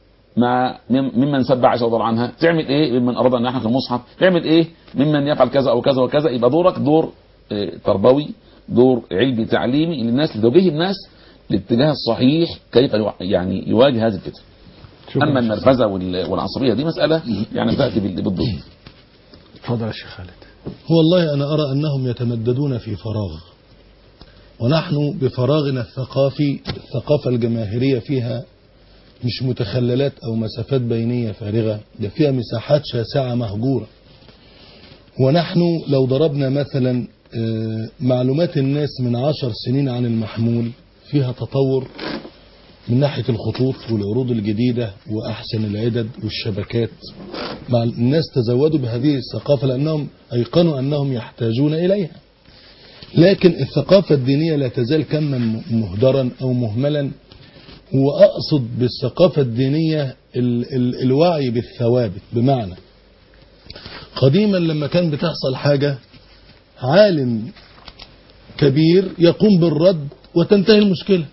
مع ممن سب عائشه رضي الله عنها تعمل ايه ممن اراد ان يحرق المصحف تعمل ايه ممن يفعل كذا او كذا وكذا يبقى دورك دور اه تربوي دور علمي تعليمي للناس لتوجيه الناس الاتجاه الصحيح كيف يعني يواجه هذه الفتنه اما النرفزه والعصبيه دي مساله يعني تاتي بالضد اتفضل يا شيخ خالد والله أنا أرى أنهم يتمددون في فراغ ونحن بفراغنا الثقافي الثقافة الجماهيرية فيها مش متخللات أو مسافات بينية فارغة ده فيها مساحات شاسعة مهجورة ونحن لو ضربنا مثلا معلومات الناس من عشر سنين عن المحمول فيها تطور من ناحية الخطوط والعروض الجديدة وأحسن العدد والشبكات مع الناس تزودوا بهذه الثقافة لأنهم أيقنوا أنهم يحتاجون إليها لكن الثقافة الدينية لا تزال كما مهدرا أو مهملا وأقصد بالثقافة الدينية ال ال الوعي بالثوابت بمعنى قديما لما كان بتحصل حاجة عالم كبير يقوم بالرد وتنتهي المشكلة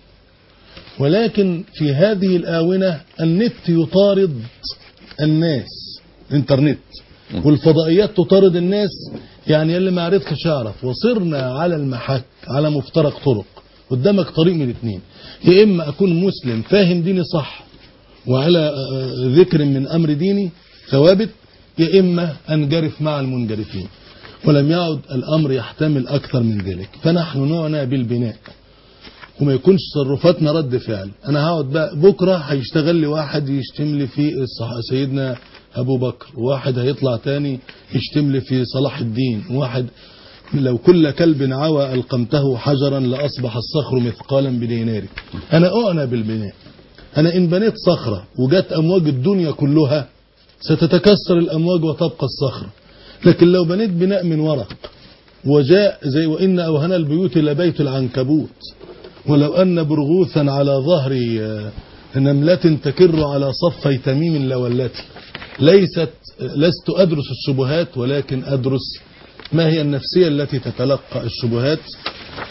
ولكن في هذه الآونة النت يطارد الناس الانترنت والفضائيات تطارد الناس يعني اللي ما عرفتش اعرف وصرنا على المحك على مفترق طرق قدامك طريق من الاثنين يا اما اكون مسلم فاهم ديني صح وعلى ذكر من امر ديني ثوابت يا اما انجرف مع المنجرفين ولم يعد الامر يحتمل اكثر من ذلك فنحن نعنى بالبناء وما يكونش تصرفاتنا رد فعل انا هقعد بقى بكره هيشتغل لي واحد يشتم لي في سيدنا ابو بكر وواحد هيطلع تاني يشتم لي في صلاح الدين واحد لو كل كلب عوى القمته حجرا لاصبح الصخر مثقالا بدينار انا اعنى بالبناء انا ان بنيت صخره وجت امواج الدنيا كلها ستتكسر الامواج وتبقى الصخره لكن لو بنيت بناء من ورق وجاء زي وان اوهن البيوت لبيت العنكبوت ولو أن برغوثا على ظهر نملة تكر على صفي تميم لولتي ليست لست أدرس الشبهات ولكن أدرس ما هي النفسية التي تتلقى الشبهات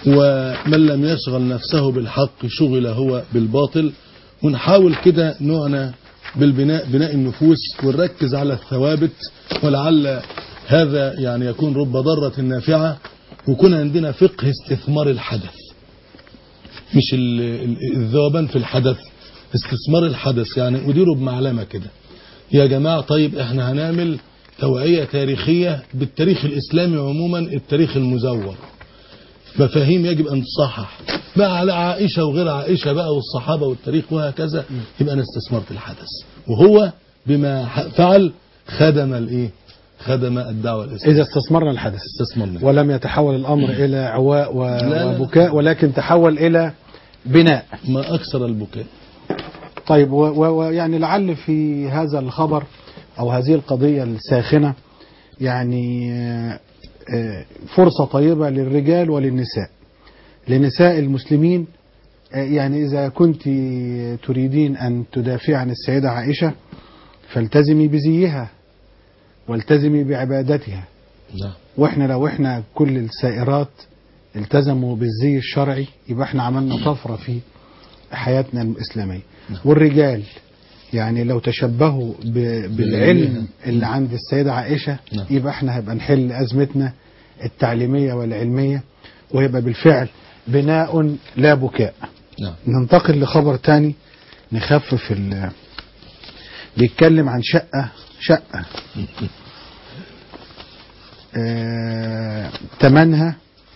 ومن لم يشغل نفسه بالحق شغل هو بالباطل ونحاول كده نعنى بالبناء بناء النفوس ونركز على الثوابت ولعل هذا يعني يكون رب ضرة نافعة ويكون عندنا فقه استثمار الحدث مش ال- ال- الذوبان في الحدث استثمار الحدث يعني أديره بمعلمة كده يا جماعة طيب احنا هنعمل توعية تاريخية بالتاريخ الإسلامي عموما التاريخ المزور مفاهيم يجب أن تصحح بقى على عائشة وغير عائشة بقى والصحابة والتاريخ وهكذا يبقى أنا استثمرت الحدث وهو بما ح- فعل خدم الإيه خدم الدعوة الإسلامية إذا استثمرنا الحدث استثمرنا ولم يتحول الأمر إلى عواء و- لا، لا. وبكاء ولكن تحول إلى بناء ما أكثر البكاء طيب و- و- ويعني لعل في هذا الخبر أو هذه القضية الساخنة يعني آه، آه، فرصة طيبة للرجال وللنساء لنساء المسلمين آه، يعني إذا كنت تريدين أن تدافع عن السيدة عائشة فالتزمي بزيها والتزمي بعبادتها نعم واحنا لو احنا كل السائرات التزموا بالزي الشرعي يبقى احنا عملنا طفرة في حياتنا الإسلامية والرجال يعني لو تشبهوا ب- بالعلم اللي عند السيدة عائشة نعم. يبقى احنا هيبقى نحل أزمتنا التعليمية والعلمية ويبقى بالفعل بناء لا بكاء نعم ننتقل لخبر تاني نخفف ال بيتكلم عن شقة شقة آه، تمنها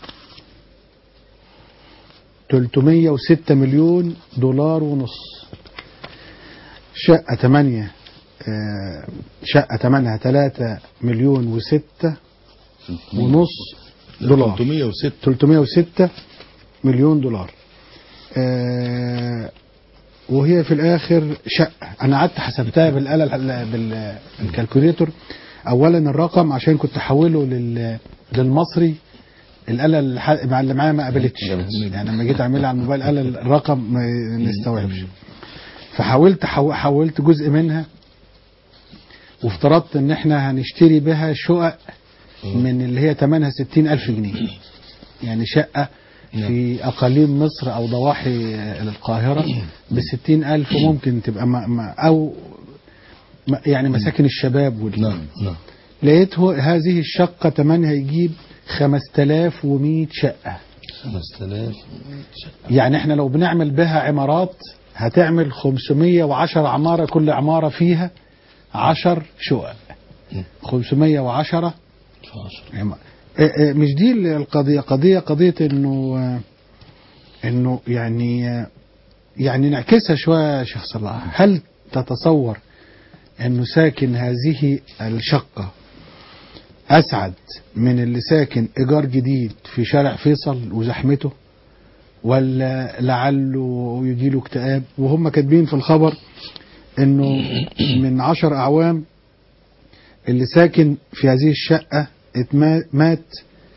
306 مليون دولار ونص شقة تمانية آه، شقة تمنها 3 مليون وستة ونص دولار 306 306 مليون دولار آه، وهي في الاخر شقه انا قعدت حسبتها بالاله ال- بال- بالكالكوليتور اولا الرقم عشان كنت احوله لل للمصري الاله الح- مع اللي معايا ما قبلتش يعني لما جيت اعملها على الموبايل قال الرقم ما نستوعبش فحاولت حو- حولت جزء منها وافترضت ان احنا هنشتري بها شقق من اللي هي ثمنها 60 ألف جنيه يعني شقة في أقاليم مصر أو ضواحي القاهرة بستين ألف ممكن تبقى ما ما أو ما- يعني مساكن الشباب وال- نعم نعم لقيت هو- هذه الشقة ثمنها يجيب 5100 شقة 5000 يعني احنا لو بنعمل بها عمارات هتعمل 510 عمارة كل عمارة فيها 10 شقق 510 عم- آه، آه، مش دي القضية قضية قضية انه آه، انه يعني آه، يعني نعكسها شوية يا شيخ صلاح هل تتصور انه ساكن هذه الشقة اسعد من اللي ساكن ايجار جديد في شارع فيصل وزحمته ولا لعله يجي له اكتئاب وهم كاتبين في الخبر انه من عشر اعوام اللي ساكن في هذه الشقة اتما- مات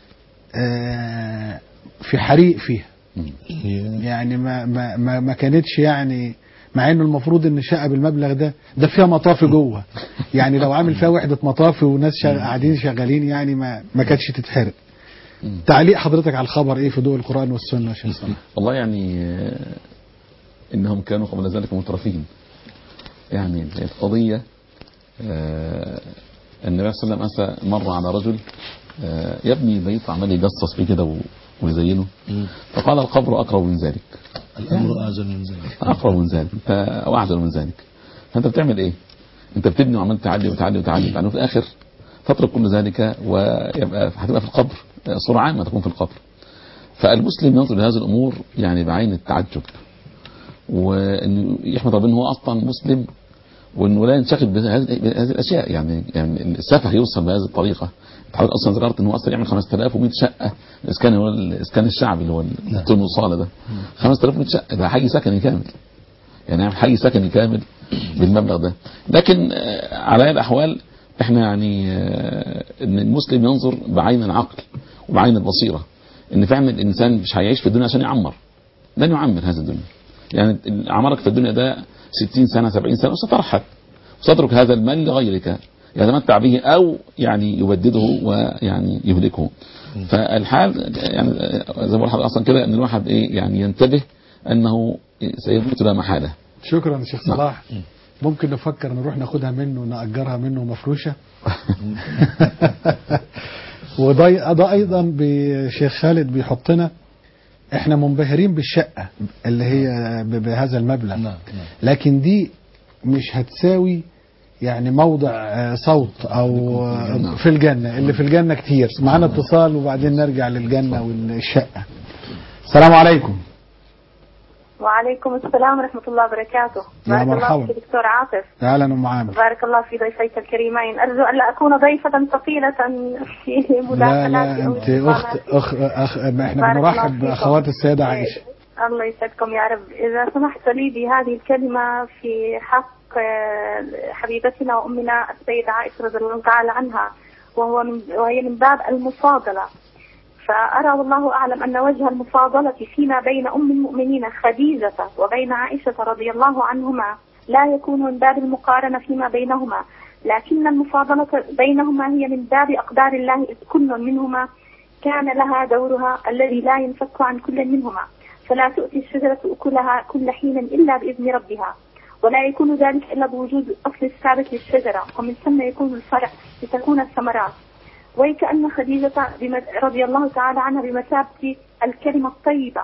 آه، في حريق فيها يعني ما ما ما, ما كانتش يعني مع انه المفروض ان شقه بالمبلغ ده ده فيها مطافي جوه يعني لو عامل فيها وحده مطافي وناس شغ... قاعدين شغالين يعني ما ما كانتش تتحرق تعليق حضرتك على الخبر ايه في ضوء القران والسنه يا شيخ صلاح والله يعني آه، انهم كانوا قبل ذلك مترفين يعني القضيه آه، النبي صلى الله عليه وسلم أتى مر على رجل آه، يبني بيت عمال يجصص فيه كده و- ويزينه فقال القبر اقرب من ذلك الأمر أعجل من ذلك اقرب من ذلك انت او اعجل من ذلك فانت بتعمل ايه؟ انت بتبني وعمال تعلي وتعلي وتعلي وتعلي وفي الاخر تترك كل ذلك ويبقى هتبقى في القبر صورة عامة تكون في القبر فالمسلم ينظر لهذه الامور يعني بعين التعجب وانه يحمد ربنا إن هو اصلا مسلم وانه لا ينشغل بهذه بهذه الاشياء يعني يعني السفه يوصل بهذه الطريقه انت حضرتك اصلا ذكرت انه اصلا يعمل 5100 شقه الاسكان هو الاسكان الشعبي اللي هو الطن وصاله ده 5100 شقه ده حي سكني كامل يعني يعمل حي سكني كامل بالمبلغ ده لكن آه، على اي الاحوال احنا يعني آه، ان المسلم ينظر بعين العقل وبعين البصيره ان فعلا الانسان مش هيعيش في الدنيا عشان يعمر لن يعمر هذه الدنيا يعني عمرك في الدنيا ده 60 سنه 70 سنه وسترحل وستترك هذا المال لغيرك يتمتع به أو يعني يبدده ويعني يهلكه فالحال يعني زي ما بقول لحضرتك أصلا كده أن الواحد إيه يعني ينتبه أنه سيموت لا محالة شكرا يا شيخ صلاح ممكن نفكر نروح ناخدها منه نأجرها منه مفروشة وده ده ايضا بشيخ خالد بيحطنا احنا منبهرين بالشقة اللي هي ب- بهذا المبلغ نعم نعم لكن دي مش هتساوي يعني موضع آه، صوت او آه، في الجنة اللي في الجنة كتير معانا اتصال وبعدين نرجع للجنة والشقة السلام عليكم وعليكم السلام ورحمة الله وبركاته يا بارك مرحبا. الله فيك دكتور عاطف اهلا ام عامر بارك الله في ضيفيك الكريمين أرجو أن لا أكون ضيفة ثقيلة في لا مداخلاتي لا أو انت اتصالاتي. اخت أخ أخ احنا بارك بنرحب الله فيكم. باخوات السيدة عائشة الله يسعدكم يا رب إذا سمحت لي بهذه الكلمة في حق آه، حبيبتنا وأمنا السيدة عائشة رضي الله تعالى عنها وهو من وهي من باب المفاضلة فأرى والله أعلم أن وجه المفاضلة فيما بين أم المؤمنين خديجة وبين عائشة رضي الله عنهما لا يكون من باب المقارنة فيما بينهما لكن المفاضلة بينهما هي من باب أقدار الله إذ كل منهما كان لها دورها الذي لا ينفك عن كل منهما فلا تؤتي الشجرة أكلها كل حين إلا بإذن ربها ولا يكون ذلك إلا بوجود الأصل الثابت للشجرة ومن ثم يكون الفرع لتكون الثمرات وكأن خديجة بم- رضي الله تعالى عنها بمثابة الكلمة الطيبة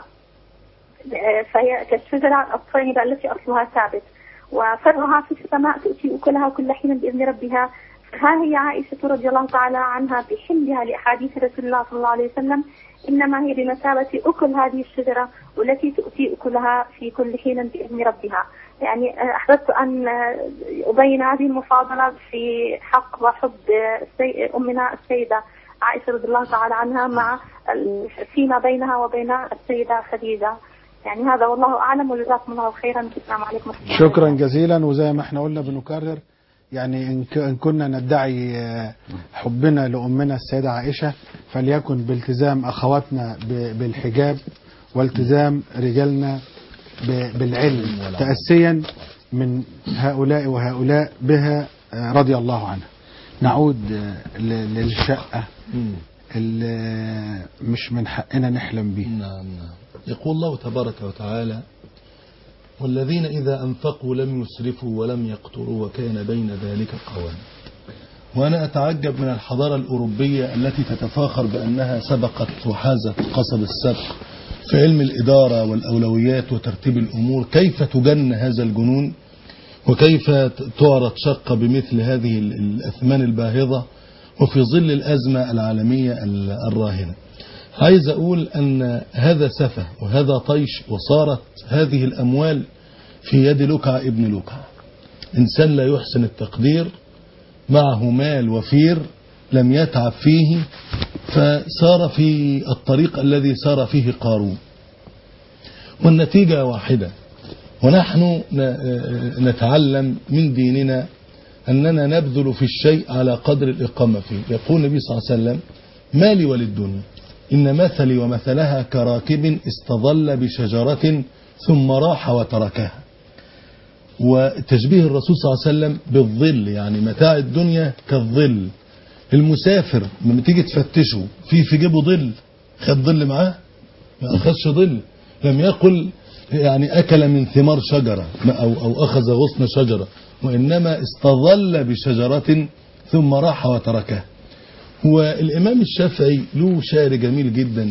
آه، فهي كالشجرة الطيبة التي أصلها ثابت وفرعها في السماء تؤتي أكلها كل حين بإذن ربها ها هي عائشة رضي الله تعالى عنها بحملها لأحاديث رسول الله صلى الله عليه وسلم إنما هي بمثابة أكل هذه الشجرة والتي تؤتي أكلها في كل حين بإذن ربها يعني آه، أحببت أن آه، أبين هذه المفاضلة في حق وحب آه، السي- أمنا السيدة عائشة رضي الله تعالى عنها مع ال- فيما بينها وبين السيدة خديجة يعني هذا والله أعلم وجزاكم الله خيرا السلام عليكم ورحمة الله شكرا جزيلا وزي ما احنا قلنا بنكرر يعني إن ك- إن كنا ندعي آه، حبنا لأمنا السيدة عائشة فليكن بالتزام أخواتنا ب- بالحجاب والتزام رجالنا ب- بالعلم تأسيا من هؤلاء وهؤلاء بها آه، رضي الله عنها نعود آه، ل- للشقة مم. اللي مش من حقنا نحلم بيه نعم نعم يقول الله تبارك وتعالى والذين إذا أنفقوا لم يسرفوا ولم يقتروا وكان بين ذلك قواما وأنا أتعجب من الحضارة الأوروبية التي تتفاخر بأنها سبقت وحازت قصب السبق في علم الإدارة والأولويات وترتيب الأمور كيف تجن هذا الجنون وكيف تعرض شقة بمثل هذه ال- الأثمان الباهظة وفي ظل الأزمة العالمية ال- الراهنة عايز أقول أن هذا سفه وهذا طيش وصارت هذه الأموال في يد لكع ابن لكع إنسان لا يحسن التقدير معه مال وفير لم يتعب فيه فسار في الطريق الذي سار فيه قارون والنتيجة واحدة ونحن ن- نتعلم من ديننا أننا نبذل في الشيء على قدر الإقامة فيه يقول النبي صلى الله عليه وسلم مالي وللدنيا إن مثلي ومثلها كراكب استظل بشجرة ثم راح وتركها وتشبيه الرسول صلى الله عليه وسلم بالظل يعني متاع الدنيا كالظل المسافر لما تيجي تفتشه في في جيبه ظل خد ظل معاه ما أخذش ظل لم يقل يعني أكل من ثمار شجرة أو, أو أخذ غصن شجرة وإنما استظل بشجرة ثم راح وتركها والإمام الشافعي له شعر جميل جدا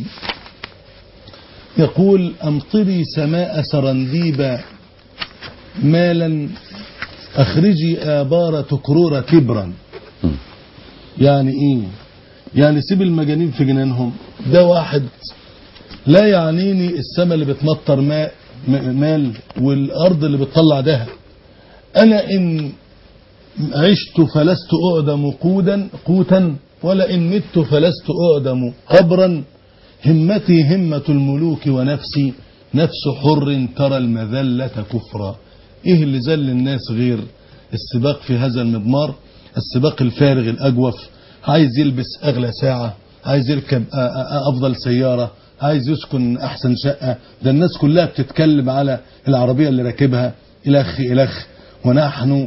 يقول أمطري سماء سرنديب مالا أخرجي آبار تكرور كبرا يعني إيه يعني سيب المجانين في جنانهم ده واحد لا يعنيني السماء اللي بتمطر ماء م- مال والأرض اللي بتطلع دهب أنا إن عشت فلست أعدم قودا قوتا ولا إن مت فلست أعدم قبرا همتي همة الملوك ونفسي نفس حر ترى المذلة كفرا إيه اللي زل الناس غير السباق في هذا المضمار السباق الفارغ الأجوف عايز يلبس أغلى ساعة عايز يركب أ- أ- أفضل سيارة عايز يسكن أحسن شقة ده الناس كلها بتتكلم على العربية اللي راكبها إلخ إلخ ونحن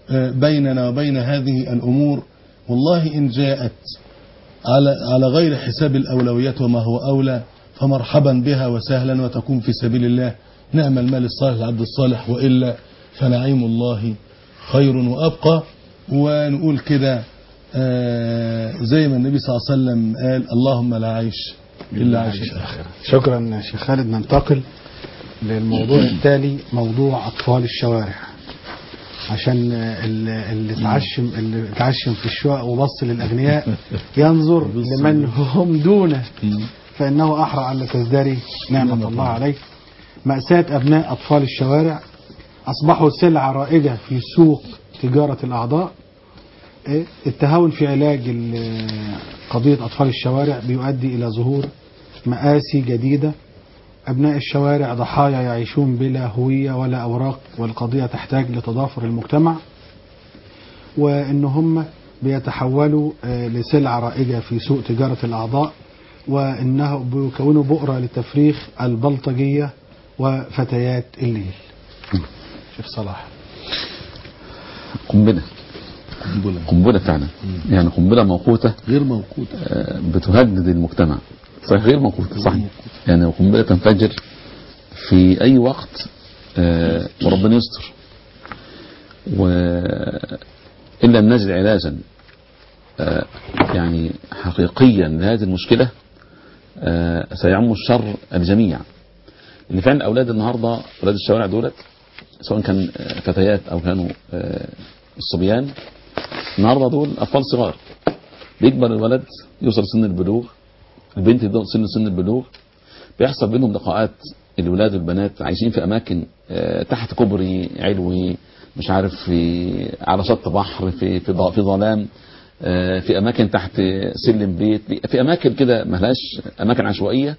آه، بيننا وبين هذه الأمور والله إن جاءت على على غير حساب الأولويات وما هو أولى فمرحبا بها وسهلا وتكون في سبيل الله نعم المال الصالح العبد الصالح وإلا فنعيم الله خير وأبقى ونقول كده آه، زي ما النبي صلى الله عليه وسلم قال اللهم لا عيش إلا عيش الآخرة شكرا شيخ خالد ننتقل للموضوع التالي موضوع أطفال الشوارع عشان ال- اللي اتعشم اللي اتعشم في الشقق وبص للأغنياء ينظر لمن هم دونه فإنه أحرى أن تزدري نعمة الله عليه مأساة أبناء أطفال الشوارع أصبحوا سلعة رائجة في سوق تجارة الأعضاء إيه؟ التهاون في علاج ال- قضية أطفال الشوارع بيؤدي إلى ظهور مآسي جديدة أبناء الشوارع ضحايا يعيشون بلا هوية ولا أوراق والقضية تحتاج لتضافر المجتمع وإن هم بيتحولوا آه، لسلعة رائجة في سوق تجارة الأعضاء وإنه بيكونوا بؤرة لتفريخ البلطجية وفتيات الليل شيخ صلاح قنبلة قنبلة قنبلة فعلا يعني قنبلة موقوتة غير موقوتة آه، بتهدد المجتمع صحيح غير موقوتة صحيح يعني قنبلة تنفجر في أي وقت آه، وربنا يستر وإن لم نجد علاجا آه، يعني حقيقيا لهذه المشكلة آه، سيعم الشر الجميع اللي فعلا أولاد النهاردة أولاد الشوارع دولت سواء كان آه، فتيات أو كانوا آه، الصبيان النهاردة دول أطفال صغار بيكبر الولد يوصل سن البلوغ البنت توصل سن البلوغ بيحصل بينهم لقاءات الولاد والبنات عايشين في اماكن آه، تحت كوبري علوي مش عارف في على شط بحر في في ض- في ظلام آه، في اماكن تحت سلم بيت في اماكن كده ملهاش اماكن عشوائيه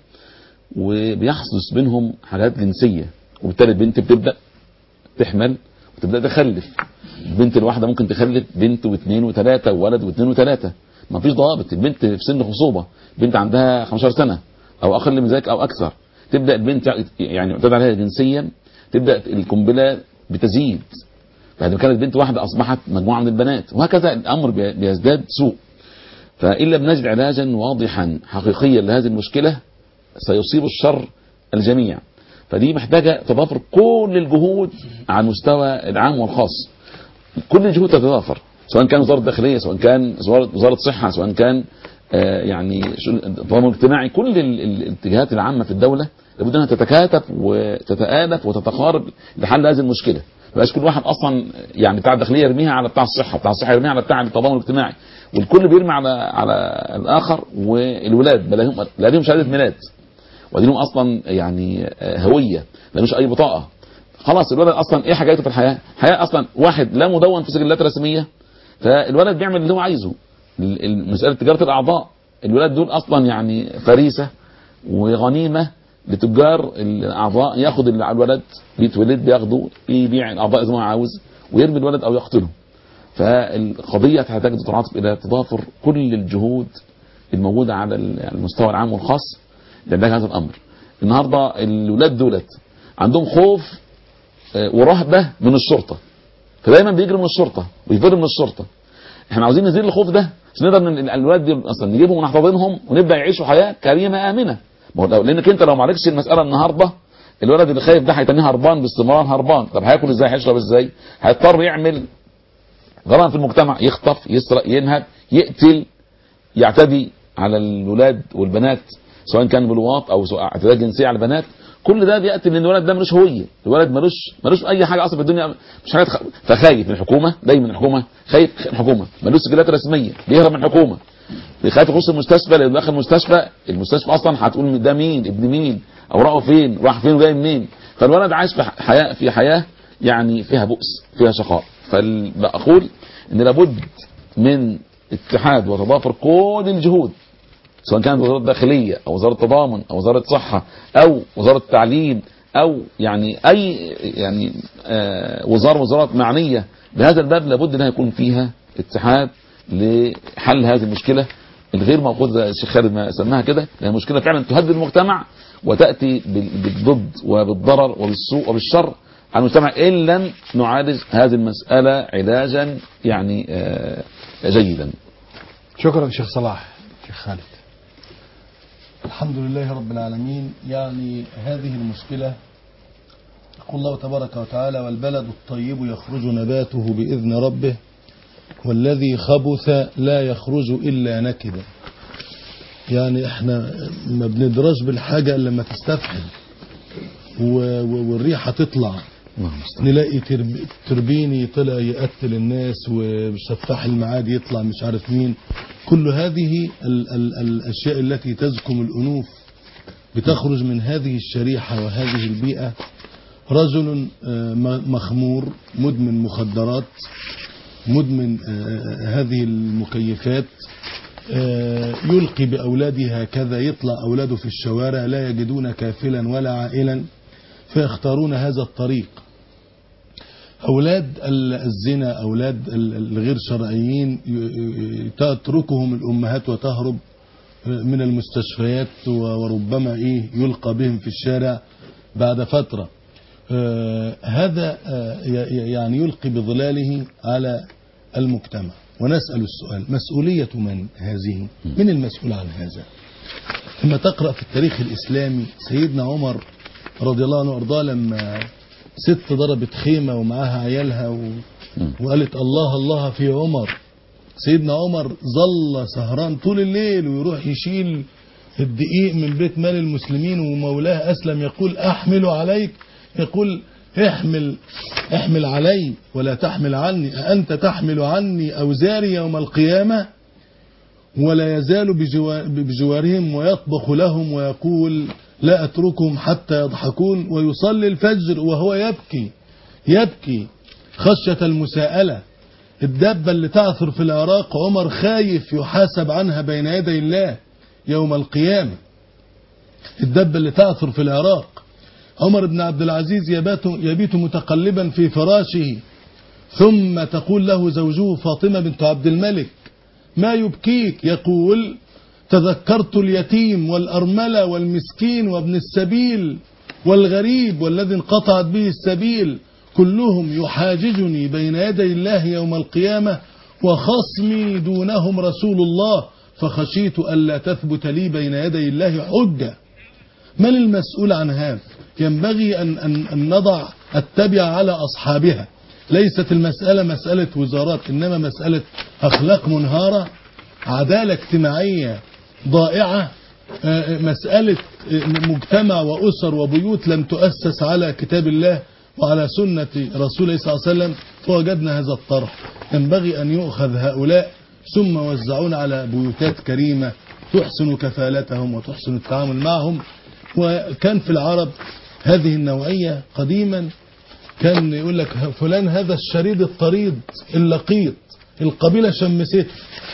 وبيحدث بينهم حاجات جنسيه وبالتالي البنت بتبدا تحمل وتبدا تخلف البنت الواحده ممكن تخلف بنت واثنين وثلاثه وولد واثنين وثلاثه ما فيش ضوابط البنت في سن خصوبه بنت عندها 15 سنه او اقل من ذلك او اكثر تبدا البنت يعني معتاد عليها جنسيا تبدا القنبله بتزيد بعد ما كانت بنت واحده اصبحت مجموعه من البنات وهكذا الامر بي- بيزداد سوء فان لم نجد علاجا واضحا حقيقيا لهذه المشكله سيصيب الشر الجميع فدي محتاجه تضافر كل الجهود على المستوى العام والخاص كل الجهود تتضافر سواء كان وزاره الداخليه سواء كان وزاره وزاره الصحه سواء كان آه، يعني شو- التضامن الاجتماعي كل ال- ال- الاتجاهات العامه في الدوله لابد انها تتكاتف وتتآلف وتتقارب لحل هذه المشكله ما يبقاش كل واحد اصلا يعني بتاع الداخليه يرميها على بتاع الصحه بتاع الصحه يرميها على بتاع التضامن الاجتماعي والكل بيرمي على على الاخر والولاد لا لهم لا لهم شهاده ميلاد ودي لهم اصلا يعني آه، هويه لا مش اي بطاقه خلاص الولد اصلا ايه حاجاته في الحياه حياه اصلا واحد لا مدون في سجلات رسميه فالولد بيعمل اللي هو عايزه ال- ال- مساله تجاره الاعضاء الولاد دول اصلا يعني فريسه وغنيمه لتجار الاعضاء ياخد اللي على الولد بيتولد بياخده يبيع الاعضاء زي ما هو عاوز ويرمي الولد او يقتله فالقضيه تحتاج تتعاطف الى تضافر كل الجهود الموجوده على المستوى العام والخاص لعلاج هذا الامر النهارده الولاد دولت عندهم خوف آه، ورهبه من الشرطه فدايما بيجري من الشرطه ويفر من الشرطه احنا عاوزين نزيل الخوف ده عشان نقدر ن- الولاد دي اصلا نجيبهم ونحتضنهم ونبدا يعيشوا حياه كريمه امنه ما هو لو- لانك انت لو ما عالجتش المساله النهارده الولد اللي خايف ده هيتنيه هربان باستمرار هربان طب هياكل ازاي هيشرب ازاي هيضطر يعمل غرام في المجتمع يخطف يسرق ينهب يقتل يعتدي على الولاد والبنات سواء كان بلواط او سواء اعتداء جنسي على البنات كل ده بياتي ان الولد ده ملوش هويه الولد ملوش ملوش اي حاجه اصلا في الدنيا مش حاجه تخ... فخايف من الحكومه دايما الحكومه خايف من الحكومه ملوش سجلات رسميه بيهرب من الحكومه بيخاف يخش المستشفى لانه داخل المستشفى المستشفى اصلا هتقول ده مين ابن مين اوراقه فين راح فين وجاي منين فالولد عايش في حياه في حياه يعني فيها بؤس فيها شقاء فاقول ان لابد من اتحاد وتضافر كل الجهود سواء كانت وزاره الداخليه او وزاره التضامن او وزاره الصحه او وزاره التعليم او يعني اي يعني آه وزاره وزارات معنيه بهذا الباب لابد انها يكون فيها اتحاد لحل هذه المشكله الغير موجوده زي الشيخ خالد ما سماها كده لان مشكله فعلا تهدد المجتمع وتاتي بال- بالضد وبالضرر وبالسوء وبالشر على المجتمع إن لم نعالج هذه المسألة علاجا يعني آه، جيدا شكرا شيخ صلاح شيخ خالد الحمد لله رب العالمين يعني هذه المشكلة يقول الله تبارك وتعالى والبلد الطيب يخرج نباته بإذن ربه والذي خبث لا يخرج إلا نكدا يعني احنا ما بندرج بالحاجة إلا لما تستفحل و- و- والريحة تطلع اللهم استعان. نلاقي ترب- تربيني طلع يقتل الناس وسفاح المعاد يطلع مش عارف مين كل هذه ال ال الأشياء التي تزكم الأنوف بتخرج من هذه الشريحة وهذه البيئة رجل آه، م- مخمور مدمن مخدرات مدمن آه، هذه المكيفات آه، يلقي بأولاده هكذا يطلع أولاده في الشوارع لا يجدون كافلا ولا عائلا فيختارون هذا الطريق أولاد ال- الزنا أولاد ال- الغير شرعيين ي- ي- تتركهم الأمهات وتهرب من المستشفيات و- وربما إيه يلقى بهم في الشارع بعد فترة آه، هذا آه، ي- ي- يعني يلقي بظلاله على المجتمع ونسأل السؤال مسؤولية من هذه من المسؤول عن هذا لما تقرأ في التاريخ الإسلامي سيدنا عمر رضي الله عنه وارضاه لما ست ضربت خيمة ومعاها عيالها و... وقالت الله الله في عمر سيدنا عمر ظل سهران طول الليل ويروح يشيل الدقيق من بيت مال المسلمين ومولاه أسلم يقول أحمل عليك يقول احمل احمل علي ولا تحمل عني أأنت تحمل عني أوزاري يوم القيامة ولا يزال بجوا- بجوارهم ويطبخ لهم ويقول لا أتركهم حتى يضحكون ويصلي الفجر وهو يبكي يبكي خشية المساءلة الدابة اللي تعثر في العراق عمر خايف يحاسب عنها بين يدي الله يوم القيامة الدابة اللي تعثر في العراق عمر بن عبد العزيز يبات, يبيت متقلبا في فراشه ثم تقول له زوجه فاطمة بنت عبد الملك ما يبكيك يقول تذكرت اليتيم والأرملة والمسكين وابن السبيل والغريب والذي انقطعت به السبيل كلهم يحاججني بين يدي الله يوم القيامة وخصمي دونهم رسول الله فخشيت ألا تثبت لي بين يدي الله حجة من المسؤول عن هذا ينبغي أن, أن, أن نضع التبع على أصحابها ليست المسألة مسألة وزارات إنما مسألة أخلاق منهارة عدالة اجتماعية ضائعة آه، مسألة آه، مجتمع وأسر وبيوت لم تؤسس على كتاب الله وعلى سنة رسوله صلى الله عليه وسلم فوجدنا هذا الطرح ينبغي أن يؤخذ هؤلاء ثم وزعون على بيوتات كريمة تحسن كفالتهم وتحسن التعامل معهم وكان في العرب هذه النوعية قديما كان يقول لك فلان هذا الشريد الطريد اللقيط القبيلة شمسته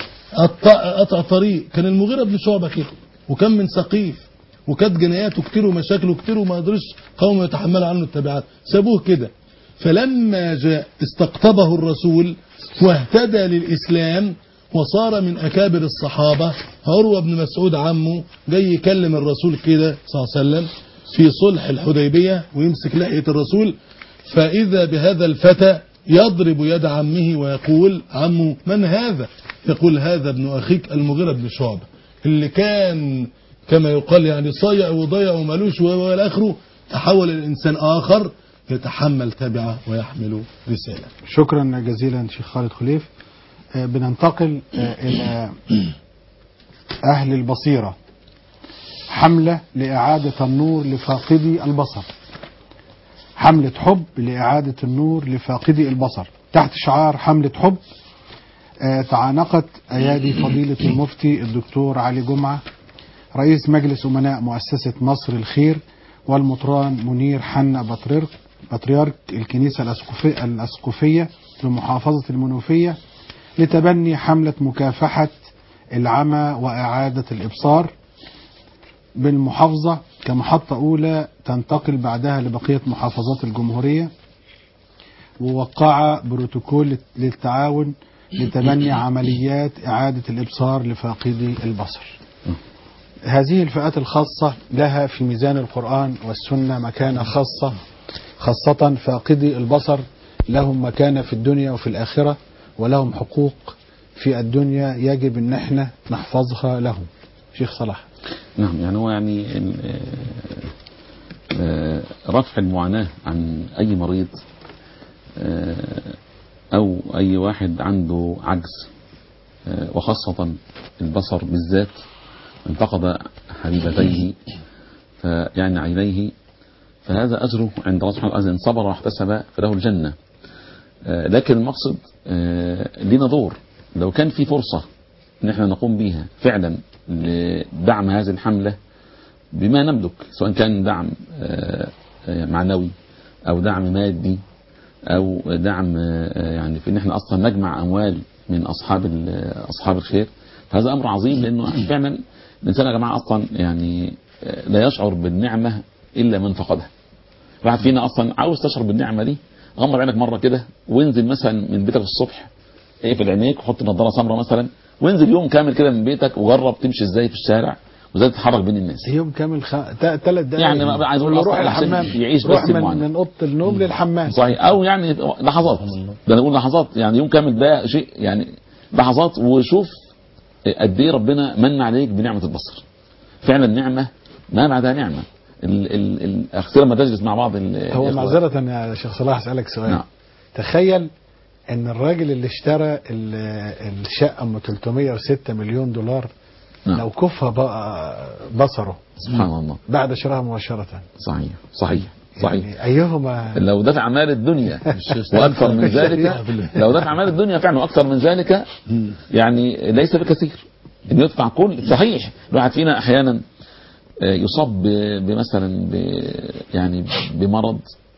قطع قطع طريق كان المغيرة بن شعبة كده وكان من سقيف وكانت جناياته كتير ومشاكله كتير وما قدرش قوم يتحملوا عنه التبعات سابوه كده فلما جاء استقطبه الرسول واهتدى للإسلام وصار من أكابر الصحابة عروة بن مسعود عمه جاي يكلم الرسول كده صلى الله عليه وسلم في صلح الحديبية ويمسك لحية الرسول فإذا بهذا الفتى يضرب يد عمه ويقول عمه من هذا يقول هذا ابن أخيك المغيرة بن شعبة اللي كان كما يقال يعني صايع وضيع ومالوش والى اخره تحول الى انسان اخر يتحمل تبعه ويحمل رساله شكرا جزيلا شيخ خالد خليف آه، بننتقل آه، إلى أهل البصيرة حملة لإعادة النور لفاقدي البصر حملة حب لإعادة النور لفاقدي البصر تحت شعار حملة حب آه، تعانقت أيادي فضيلة المفتي الدكتور علي جمعة رئيس مجلس أمناء مؤسسة مصر الخير والمطران منير حنا بطريرك بطريرك الكنيسة الأسقفية, الأسقفية بمحافظة المنوفية لتبني حملة مكافحة العمى وإعادة الإبصار بالمحافظة كمحطة أولى تنتقل بعدها لبقية محافظات الجمهورية ووقع بروتوكول للتعاون لتبني عمليات إعادة الإبصار لفاقدي البصر هذه الفئات الخاصة لها في ميزان القرآن والسنة مكانة خاصة خاصة فاقدي البصر لهم مكانة في الدنيا وفي الآخرة ولهم حقوق في الدنيا يجب ان احنا نحفظها لهم شيخ صلاح نعم يعني هو يعني ال- آه، آه، رفع المعاناة عن أي مريض آه، أو أي واحد عنده عجز آه، وخاصة البصر بالذات انتقد حبيبتيه فيعني عينيه فهذا أجره عند الله سبحانه وتعالى إن صبر واحتسب فله الجنة آه، لكن المقصد آه، لنا دور لو كان في فرصة ان احنا نقوم بيها فعلا لدعم هذه الحملة بما نملك سواء كان دعم آه، آه، معنوي او دعم مادي او دعم آه، يعني في ان احنا اصلا نجمع اموال من اصحاب ال- اصحاب الخير فهذا امر عظيم لانه فعلا الانسان يا جماعه اصلا يعني آه، لا يشعر بالنعمه الا من فقدها واحد فينا اصلا عاوز تشعر بالنعمه دي غمض عينك مره كده وانزل مثلا من بيتك الصبح اقفل عينيك وحط نظاره سمراء مثلا وانزل يوم كامل كده من بيتك وجرب تمشي ازاي في الشارع وازاي تتحرك بين الناس يوم كامل خ... ثلاث دقائق يعني ما- عايز أقول روح أصلاً عشان الحمام يعيش روح بس من, المعاناة. من اوضه النوم للحمام صحيح او يعني لحظات ده انا بقول لحظات يعني يوم كامل ده شيء يعني لحظات وشوف قد ايه ربنا من عليك بنعمه البصر فعلا نعمه ما بعدها نعمه ال ال ال اخيرا لما تجلس مع بعض ال- هو الإخوة- معذره يا شيخ صلاح اسالك سؤال نعم. تخيل ان الراجل اللي اشترى ال- الشقه ام 306 مليون دولار نعم. لو كفى بقى بصره سبحان الله بعد شرائها مباشره صحيح صحيح صحيح يعني ايهما لو دفع مال الدنيا واكثر من ذلك لو دفع مال الدنيا فعلا واكثر من ذلك يعني ليس بكثير ان يدفع كل صحيح الواحد فينا احيانا آه، يصاب ب- بمثلا ب يعني بمرض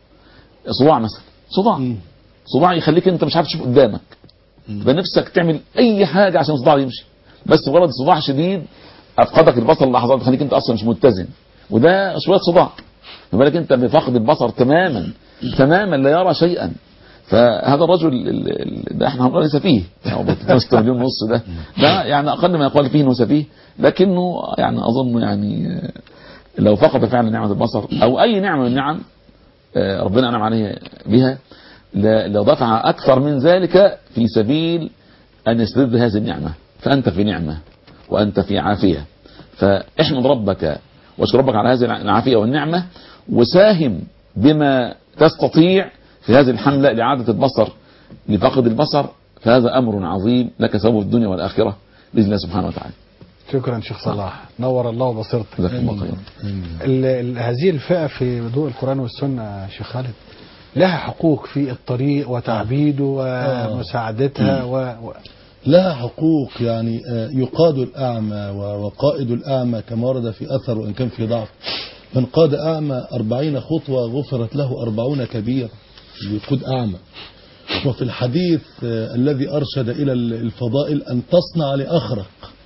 صداع مثلا صداع صداع يخليك انت مش عارف تشوف قدامك تبقى نفسك تعمل اي حاجه عشان الصداع يمشي بس مجرد صداع شديد افقدك البصر لحظات بيخليك انت اصلا مش متزن وده شويه صداع ما بالك انت بفقد البصر تماما تماما لا يرى شيئا فهذا الرجل ال- ال- ده احنا هنقول ليس فيه يعني هو 6 مليون ونص ده ده يعني اقل ما يقال فيه انه سفيه لكنه يعني اظن يعني آه، لو فقد فعلا نعمه البصر او اي نعمه من النعم آه، ربنا انعم عليه بها ل- لدفع اكثر من ذلك في سبيل ان يسترد هذه النعمه فانت في نعمه وانت في عافيه فاحمد ربك واشكر ربك على هذه العافيه والنعمه وساهم بما تستطيع في هذه الحمله لاعاده البصر لفقد البصر فهذا امر عظيم لك ثواب الدنيا والاخره باذن الله سبحانه وتعالى شكرا شيخ صلاح نور الله بصيرتك جزاكم الله خيرا ال- ال- هذه الفئة في ضوء القرآن والسنة يا شيخ خالد لها حقوق في الطريق وتعبيده ومساعدتها و... و... لها حقوق يعني آه، يقاد الأعمى و- وقائد الأعمى كما ورد في أثر وإن كان في ضعف من قاد أعمى أربعين خطوة غفرت له أربعون كبير يقود أعمى وفي الحديث آه، الذي أرشد إلى ال- الفضائل أن تصنع لأخرق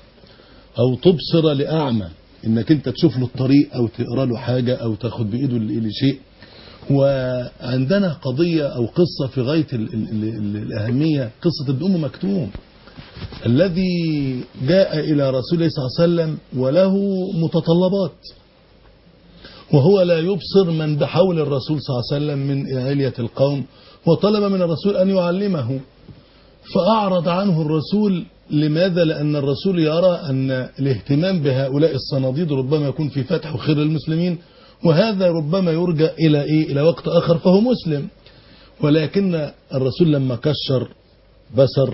أو تبصر لأعمى إنك أنت تشوف له الطريق أو تقرأ له حاجة أو تاخد بإيده ل- لشيء وعندنا قضية أو قصة في غاية ال ال ال ال الأهمية قصة ابن أم مكتوم الذي جاء إلى رسول الله صلى الله عليه وسلم وله متطلبات وهو لا يبصر من بحول الرسول صلى الله عليه وسلم من علية القوم وطلب من الرسول أن يعلمه فأعرض عنه الرسول لماذا؟ لأن الرسول يرى أن الاهتمام بهؤلاء الصناديد ربما يكون في فتح وخير للمسلمين وهذا ربما يرجع إلى إيه؟ إلى وقت آخر فهو مسلم ولكن الرسول لما كشر بصر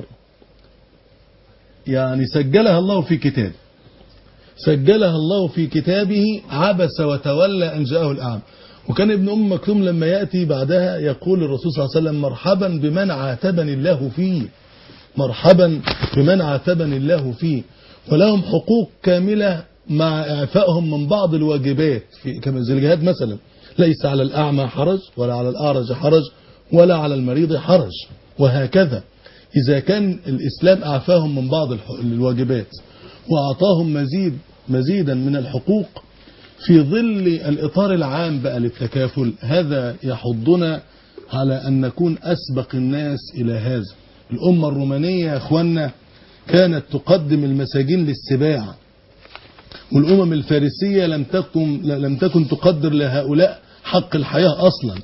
يعني سجلها الله في كتابه سجلها الله في كتابه عبس وتولى أن جاءه الأعمى وكان ابن أم مكتوم لما يأتي بعدها يقول الرسول صلى الله عليه وسلم مرحبا بمن عاتبني الله فيه مرحبا بمن عاتبني الله فيه ولهم حقوق كاملة مع إعفائهم من بعض الواجبات في كما زي الجهاد مثلا ليس على الأعمى حرج ولا على الأعرج حرج ولا على المريض حرج وهكذا إذا كان الإسلام أعفاهم من بعض الح- الواجبات وأعطاهم مزيد مزيدا من الحقوق في ظل الإطار العام بقى للتكافل هذا يحضنا على أن نكون أسبق الناس إلى هذا الأمة الرومانية يا أخوانا كانت تقدم المساجين للسباع والأمم الفارسية لم تكن, لم تكن تقدر لهؤلاء حق الحياة أصلا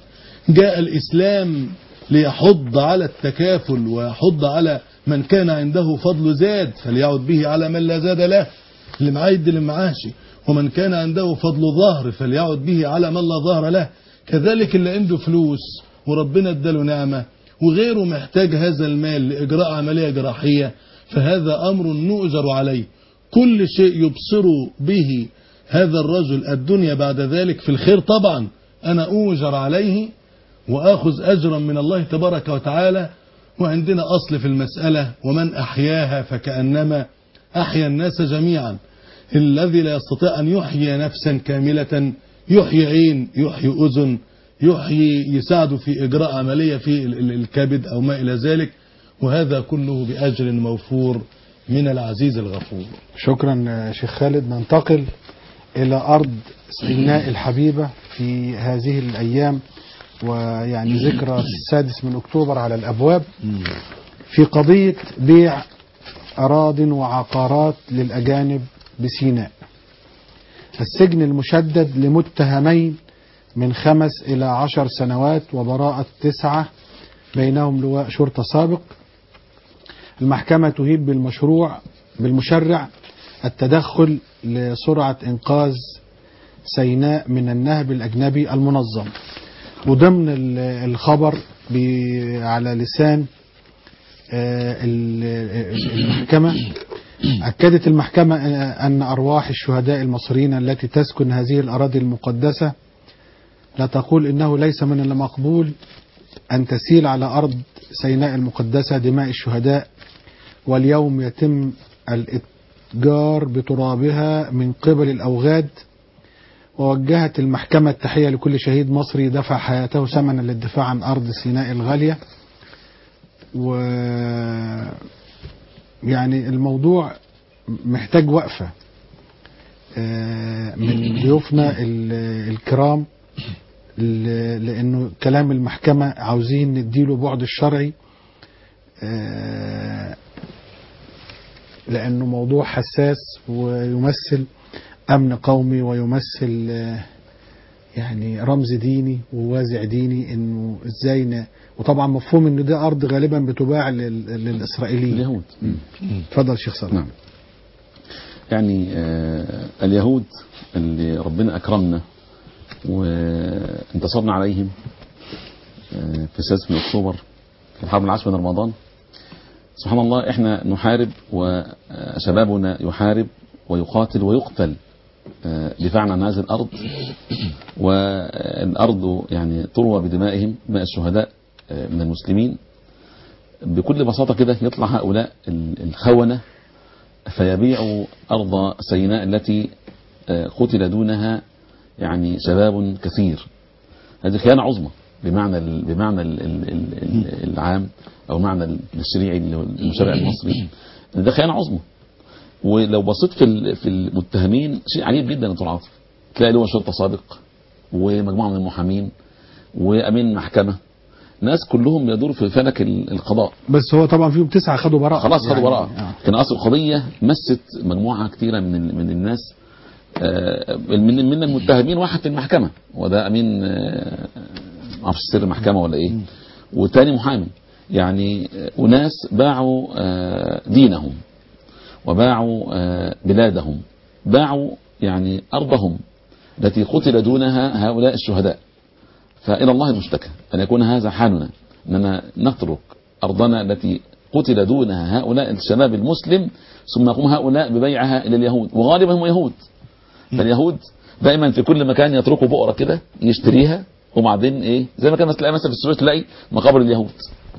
جاء الإسلام ليحض على التكافل ويحض على من كان عنده فضل زاد فليعد به على من لا زاد له اللي معاه يدي اللي معاهش ومن كان عنده فضل ظهر فليعد به على من لا ظهر له كذلك اللي عنده فلوس وربنا اداله نعمة وغيره محتاج هذا المال لإجراء عملية جراحية فهذا أمر نؤجر عليه كل شيء يبصر به هذا الرجل الدنيا بعد ذلك في الخير طبعا أنا أوجر عليه وآخذ أجرا من الله تبارك وتعالى وعندنا أصل في المسألة ومن أحياها فكأنما أحيا الناس جميعا الذي لا يستطيع أن يحيي نفسا كاملة يحيي عين يحيي أذن يحيي يساعده في إجراء عملية في ال- ال- الكبد أو ما إلى ذلك وهذا كله بأجر موفور من العزيز الغفور شكرا آه، شيخ خالد ننتقل إلى أرض سيناء الحبيبة في هذه الأيام ويعني ذكرى السادس من أكتوبر على الأبواب في قضية بيع أراض وعقارات للأجانب بسيناء السجن المشدد لمتهمين من خمس إلى عشر سنوات وبراءة تسعة بينهم لواء شرطة سابق المحكمة تهيب بالمشروع بالمشرع التدخل لسرعة إنقاذ سيناء من النهب الأجنبي المنظم وضمن ال- الخبر ب- على لسان آه، ال- المحكمة أكدت المحكمة آه، أن أرواح الشهداء المصريين التي تسكن هذه الأراضي المقدسة لا تقول إنه ليس من المقبول أن تسيل على أرض سيناء المقدسة دماء الشهداء واليوم يتم الإتجار بترابها من قبل الأوغاد ووجهت المحكمة التحية لكل شهيد مصري دفع حياته ثمنا للدفاع عن أرض سيناء الغالية و يعني الموضوع محتاج وقفة آه، من ضيوفنا ال- الكرام ل- لأنه كلام المحكمة عاوزين نديله بعد الشرعي آه، لأنه موضوع حساس ويمثل أمن قومي ويمثل آه، يعني رمز ديني ووازع ديني انه ازاي ن... وطبعا مفهوم ان دي ارض غالبا بتباع لل... للاسرائيليين اليهود اتفضل شيخ صالح نعم يعني آه اليهود اللي ربنا أكرمنا وانتصرنا عليهم آه في السادس من أكتوبر في الحرب العاشرة من رمضان سبحان الله احنا نحارب وشبابنا يحارب ويقاتل ويقتل آه دفاعا عن هذه الأرض والأرض يعني تروى بدمائهم دماء الشهداء آه من المسلمين بكل بساطة كده يطلع هؤلاء الخونة فيبيعوا أرض سيناء التي آه، قتل دونها يعني شباب كثير هذه خيانة عظمى بمعنى ال بمعنى ال ال ال ال العام أو معنى الشريعي اللي هو المشرع المصري ده خيانة عظمى ولو بصيت في ال- في المتهمين شيء عجيب جدا يا دكتور عاطف تلاقي لواء شرطة سابق ومجموعة من المحامين وأمين محكمة ناس كلهم يدور في فلك ال- القضاء بس هو طبعا فيهم تسعة خدوا براءة خلاص خدوا يعني- براءة آه. كان أصل القضية مست مجموعة كثيرة من ال- من الناس آه، من من المتهمين واحد في المحكمة وده أمين آه، معرفش سر المحكمة ولا إيه والتاني محامي يعني آه، أناس باعوا آه، دينهم وباعوا آه، بلادهم باعوا يعني أرضهم التي قتل دونها هؤلاء الشهداء فإلى الله المشتكى أن يكون هذا حالنا أننا نترك أرضنا التي قتل دونها هؤلاء الشباب المسلم ثم يقوم هؤلاء ببيعها إلى اليهود وغالبا هم يهود فاليهود دائما في كل مكان يتركوا بؤرة كده يشتريها وبعدين ايه زي ما كان تلاقي مثلا في السويس تلاقي مقابر اليهود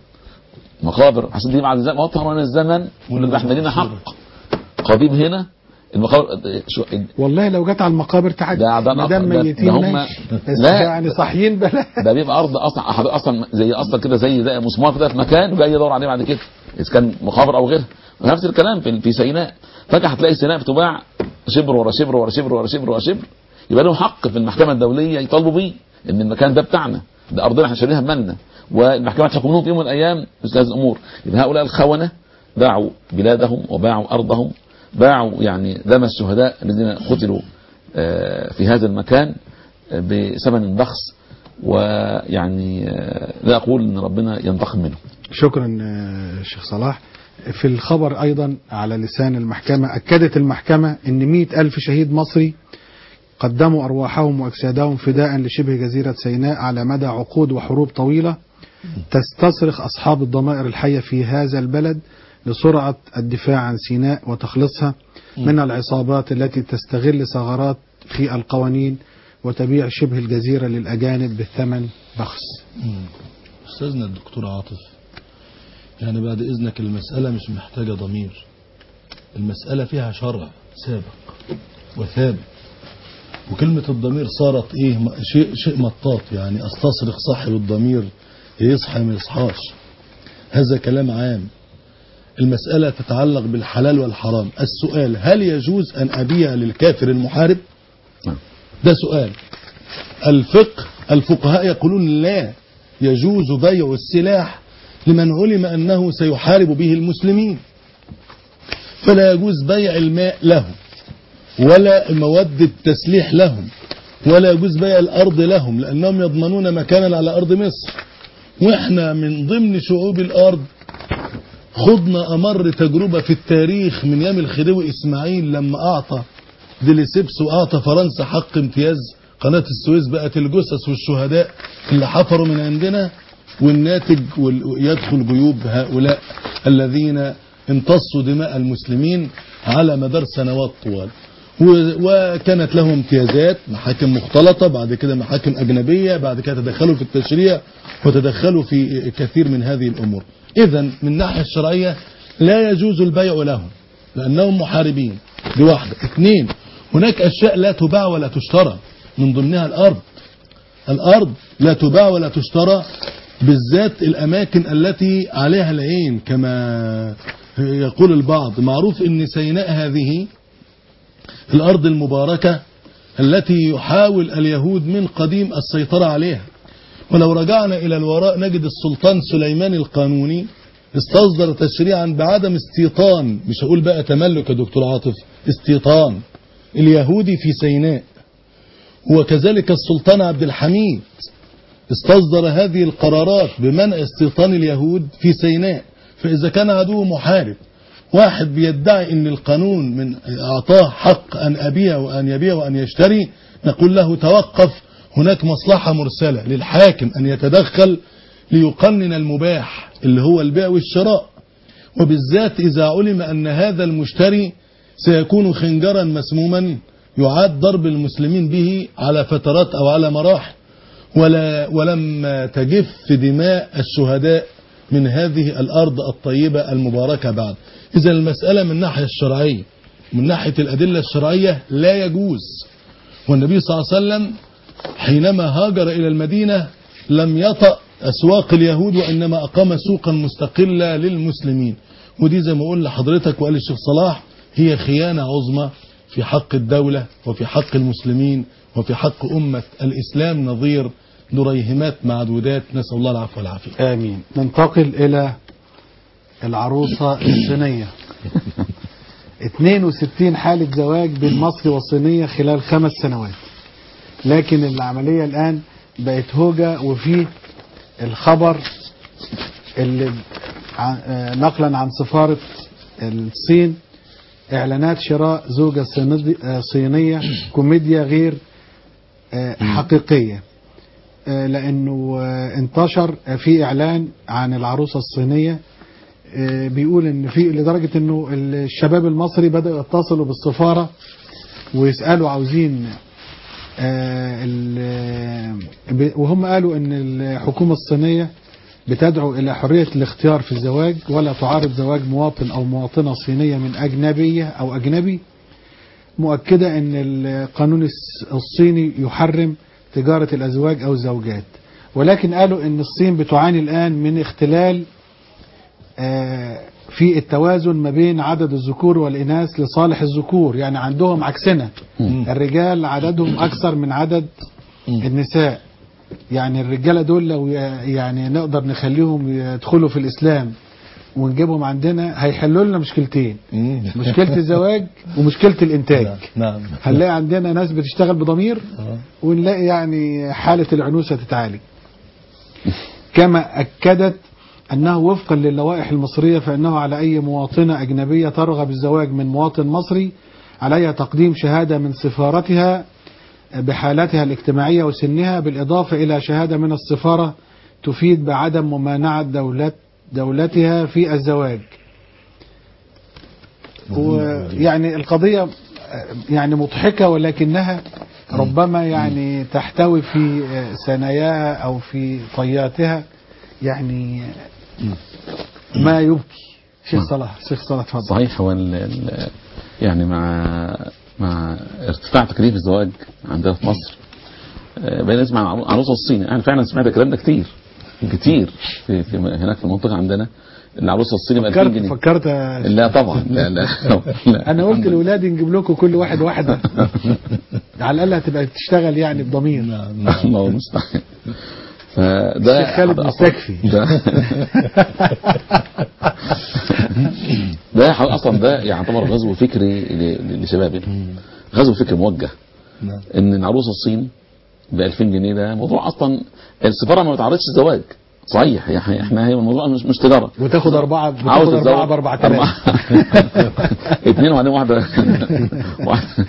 مقابر عشان دي بعد زمان وطهر من الزمن واللي احنا لنا حق قضيب هنا المقابر شو والله لو جت على المقابر تعدي ده- ده ما دام ده- ده ميتين هم- ماشي بس لا. يعني صاحيين بلا ده بيبقى ارض اصلا اصلا زي اصلا كده زي زي مسمار كده في مكان وجاي يدور عليه بعد كده اذا كان مقابر او غيرها نفس الكلام في في سيناء فجاه هتلاقي سيناء بتباع شبر ورا شبر ورا شبر ورا شبر ورا شبر يبقى لهم حق في المحكمه الدوليه يطالبوا بيه ان المكان ده بتاعنا ده ارضنا احنا شارينها بمالنا والمحكمه تحكم لهم في يوم من الايام مثل هذه الامور يبقى هؤلاء الخونه باعوا بلادهم وباعوا ارضهم باعوا يعني دم الشهداء الذين قتلوا آه، في هذا المكان آه، بثمن بخس ويعني آه، لا أقول أن ربنا ينتقم منه شكرا آه، شيخ صلاح في الخبر أيضا على لسان المحكمة أكدت المحكمة أن مئة ألف شهيد مصري قدموا أرواحهم وأجسادهم فداء لشبه جزيرة سيناء على مدى عقود وحروب طويلة تستصرخ أصحاب الضمائر الحية في هذا البلد لسرعة الدفاع عن سيناء وتخليصها من العصابات التي تستغل ثغرات في القوانين وتبيع شبه الجزيرة للأجانب بالثمن بخس أستاذنا الدكتور عاطف يعني بعد إذنك المسألة مش محتاجة ضمير المسألة فيها شرع سابق وثابت وكلمة الضمير صارت إيه م- شيء, شيء مطاط يعني أستصرخ صاحب الضمير يصحى ما يصحاش هذا كلام عام المسألة تتعلق بالحلال والحرام السؤال هل يجوز أن أبيع للكافر المحارب نعم. ده سؤال الفقه الفقهاء يقولون لا يجوز بيع السلاح لمن علم أنه سيحارب به المسلمين فلا يجوز بيع الماء لهم ولا مواد التسليح لهم ولا يجوز بيع الأرض لهم لأنهم يضمنون مكانا على أرض مصر وإحنا من ضمن شعوب الأرض خضنا أمر تجربة في التاريخ من يام الخديوي إسماعيل لما أعطى ديليسيبس وأعطى فرنسا حق امتياز قناة السويس بقت الجثث والشهداء اللي حفروا من عندنا والناتج وال- يدخل جيوب هؤلاء الذين امتصوا دماء المسلمين على مدار سنوات طوال و- وكانت لهم امتيازات محاكم مختلطة بعد كده محاكم أجنبية بعد كده تدخلوا في التشريع وتدخلوا في كثير من هذه الأمور إذا من الناحية الشرعية لا يجوز البيع لهم لأنهم محاربين دي واحدة اثنين هناك أشياء لا تباع ولا تشترى من ضمنها الأرض الأرض لا تباع ولا تشترى بالذات الأماكن التي عليها العين كما يقول البعض معروف أن سيناء هذه الأرض المباركة التي يحاول اليهود من قديم السيطرة عليها ولو رجعنا إلى الوراء نجد السلطان سليمان القانوني استصدر تشريعا بعدم استيطان مش هقول بقى تملك يا دكتور عاطف استيطان اليهودي في سيناء وكذلك السلطان عبد الحميد استصدر هذه القرارات بمنع استيطان اليهود في سيناء فإذا كان عدو محارب واحد بيدعي ان القانون من اعطاه حق ان ابيع وان يبيع وان يشتري نقول له توقف هناك مصلحة مرسلة للحاكم ان يتدخل ليقنن المباح اللي هو البيع والشراء وبالذات اذا علم ان هذا المشتري سيكون خنجرا مسموما يعاد ضرب المسلمين به على فترات او على مراحل ولا ولم تجف دماء الشهداء من هذه الأرض الطيبة المباركة بعد إذا المسألة من الناحية الشرعية من ناحية الأدلة الشرعية لا يجوز والنبي صلى الله عليه وسلم حينما هاجر إلى المدينة لم يطأ أسواق اليهود وإنما أقام سوقا مستقلة للمسلمين ودي زي ما أقول لحضرتك وقال الشيخ صلاح هي خيانة عظمى في حق الدولة وفي حق المسلمين وفي حق أمة الإسلام نظير دريهمات معدودات نسأل الله العفو والعافية آمين ننتقل إلى العروسة الصينية 62 حالة زواج بين مصر والصينية خلال خمس سنوات لكن العملية الآن بقت هوجة وفيه الخبر اللي ع- آه، نقلا عن سفارة الصين إعلانات شراء زوجة صيني- آه، صينية كوميديا غير آه، حقيقية آه، لأنه آه، انتشر آه، في إعلان عن العروسة الصينية آه، بيقول إن في لدرجة إنه الشباب المصري بدأوا يتصلوا بالسفارة ويسألوا عاوزين آه، ال- ب- وهم قالوا ان الحكومة الصينية بتدعو الى حرية الاختيار في الزواج ولا تعارض زواج مواطن او مواطنة صينية من اجنبية او اجنبي مؤكدة ان القانون الس- الصيني يحرم تجارة الازواج او الزوجات ولكن قالوا ان الصين بتعاني الان من اختلال آه، في التوازن ما بين عدد الذكور والإناث لصالح الذكور يعني عندهم عكسنا الرجال عددهم أكثر من عدد النساء يعني الرجالة دول لو ي- يعني نقدر نخليهم يدخلوا في الإسلام ونجيبهم عندنا هيحلوا لنا مشكلتين مم. مشكله الزواج ومشكله الانتاج نعم نعم هنلاقي عندنا ناس بتشتغل بضمير آه. ونلاقي يعني حالة العنوسة تتعالج كما أكدت أنه وفقا للوائح المصرية فإنه على أي مواطنة أجنبية ترغب الزواج من مواطن مصري عليها تقديم شهادة من سفارتها بحالتها الاجتماعية وسنها بالإضافة إلى شهادة من السفارة تفيد بعدم ممانعة دولت دولتها في الزواج ويعني القضية يعني مضحكة ولكنها ربما يعني تحتوي في ثناياها أو في طياتها يعني ما يبكي شيخ صلاح شيخ صلاح تفضل صحيح هو ال- ال- يعني مع مع ارتفاع تكاليف الزواج عندنا في مصر آه، بقينا نسمع عن عروسه الصيني انا فعلا سمعت الكلام ده كتير كتير في, في هناك في المنطقه عندنا العروسه الصيني ب 2000 فكرت جنيه فكرت لا طبعا لا لا, لا. انا قلت لاولادي نجيب لكم كل واحد واحده على الاقل هتبقى تشتغل يعني بضمير نعم نعم الله المستعان فده الشيخ خالد أحد- مستكفي. ده ده ح- اصلا ده يعتبر غزو فكري ل- لشبابنا غزو فكري موجه نعم ان العروسه الصين ب 2000 جنيه ده موضوع اصلا السفاره ما بتعرضش الزواج صحيح يعني احنا هي الموضوع مش مش تجاره وتاخد اربعه عاوز بتاخد اربعه تتزوج ب 4000 اثنين وبعدين واحده واحدة.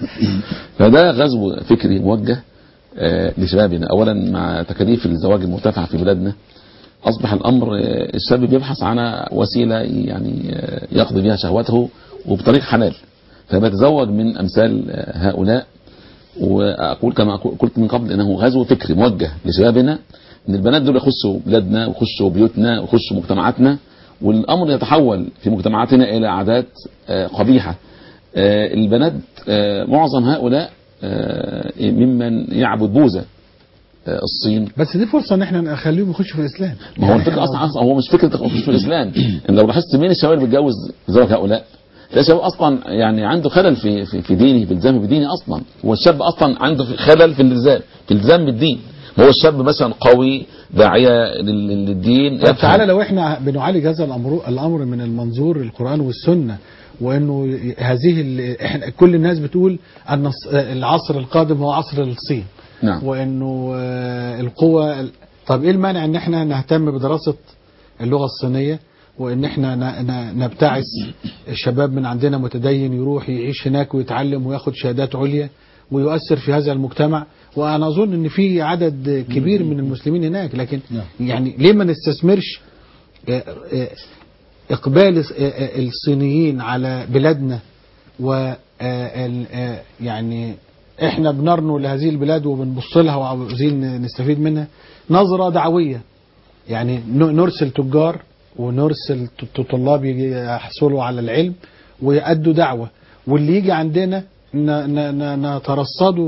فده غزو فكري موجه آه، لشبابنا اولا مع تكاليف الزواج المرتفعه في بلادنا اصبح الامر آه، الشاب بيبحث عن وسيله يعني آه، يقضي بها شهوته وبطريق حلال فبيتزوج من امثال آه، هؤلاء واقول كما أقول- قلت من قبل انه غزو فكري موجه لشبابنا ان البنات دول يخشوا بلادنا ويخشوا بيوتنا ويخشوا مجتمعاتنا والامر يتحول في مجتمعاتنا الى عادات آه، قبيحه آه، البنات آه، معظم هؤلاء آه، ممن يعبد بوذا آه، الصين بس دي فرصه ان احنا نخليهم يخشوا في الاسلام ما هو الفكره اصلا أصلا هو مش فكره تخش في الاسلام ان لو لاحظت مين الشباب اللي بيتجوز زوج هؤلاء ده شباب اصلا يعني عنده خلل في في, في دينه في الزام بدينه اصلا هو الشاب اصلا عنده في خلل في الالتزام في الالتزام بالدين ما هو الشاب مثلا قوي داعيه لل- للدين طب يفهم. تعالى لو احنا بنعالج هذا الامر الامر من المنظور القران والسنه وانه هذه ال- احنا كل الناس بتقول ان الص- العصر القادم هو عصر الصين نعم وانه آه، القوة طب ايه المانع ان احنا نهتم بدراسة اللغة الصينية وان احنا ن- ن- نبتعث الشباب من عندنا متدين يروح يعيش هناك ويتعلم وياخد شهادات عليا ويؤثر في هذا المجتمع وانا اظن ان في عدد كبير من المسلمين هناك لكن نعم. يعني ليه ما نستثمرش آه، آه، اقبال الص- آه، آه، الصينيين على بلادنا و آه، ال- آه، يعني احنا بنرنو لهذه البلاد وبنبص لها وعاوزين نستفيد منها نظرة دعوية يعني ن- نرسل تجار ونرسل ط- طلاب يجي يحصلوا على العلم ويأدوا دعوة واللي يجي عندنا ن- ن- ن- نترصده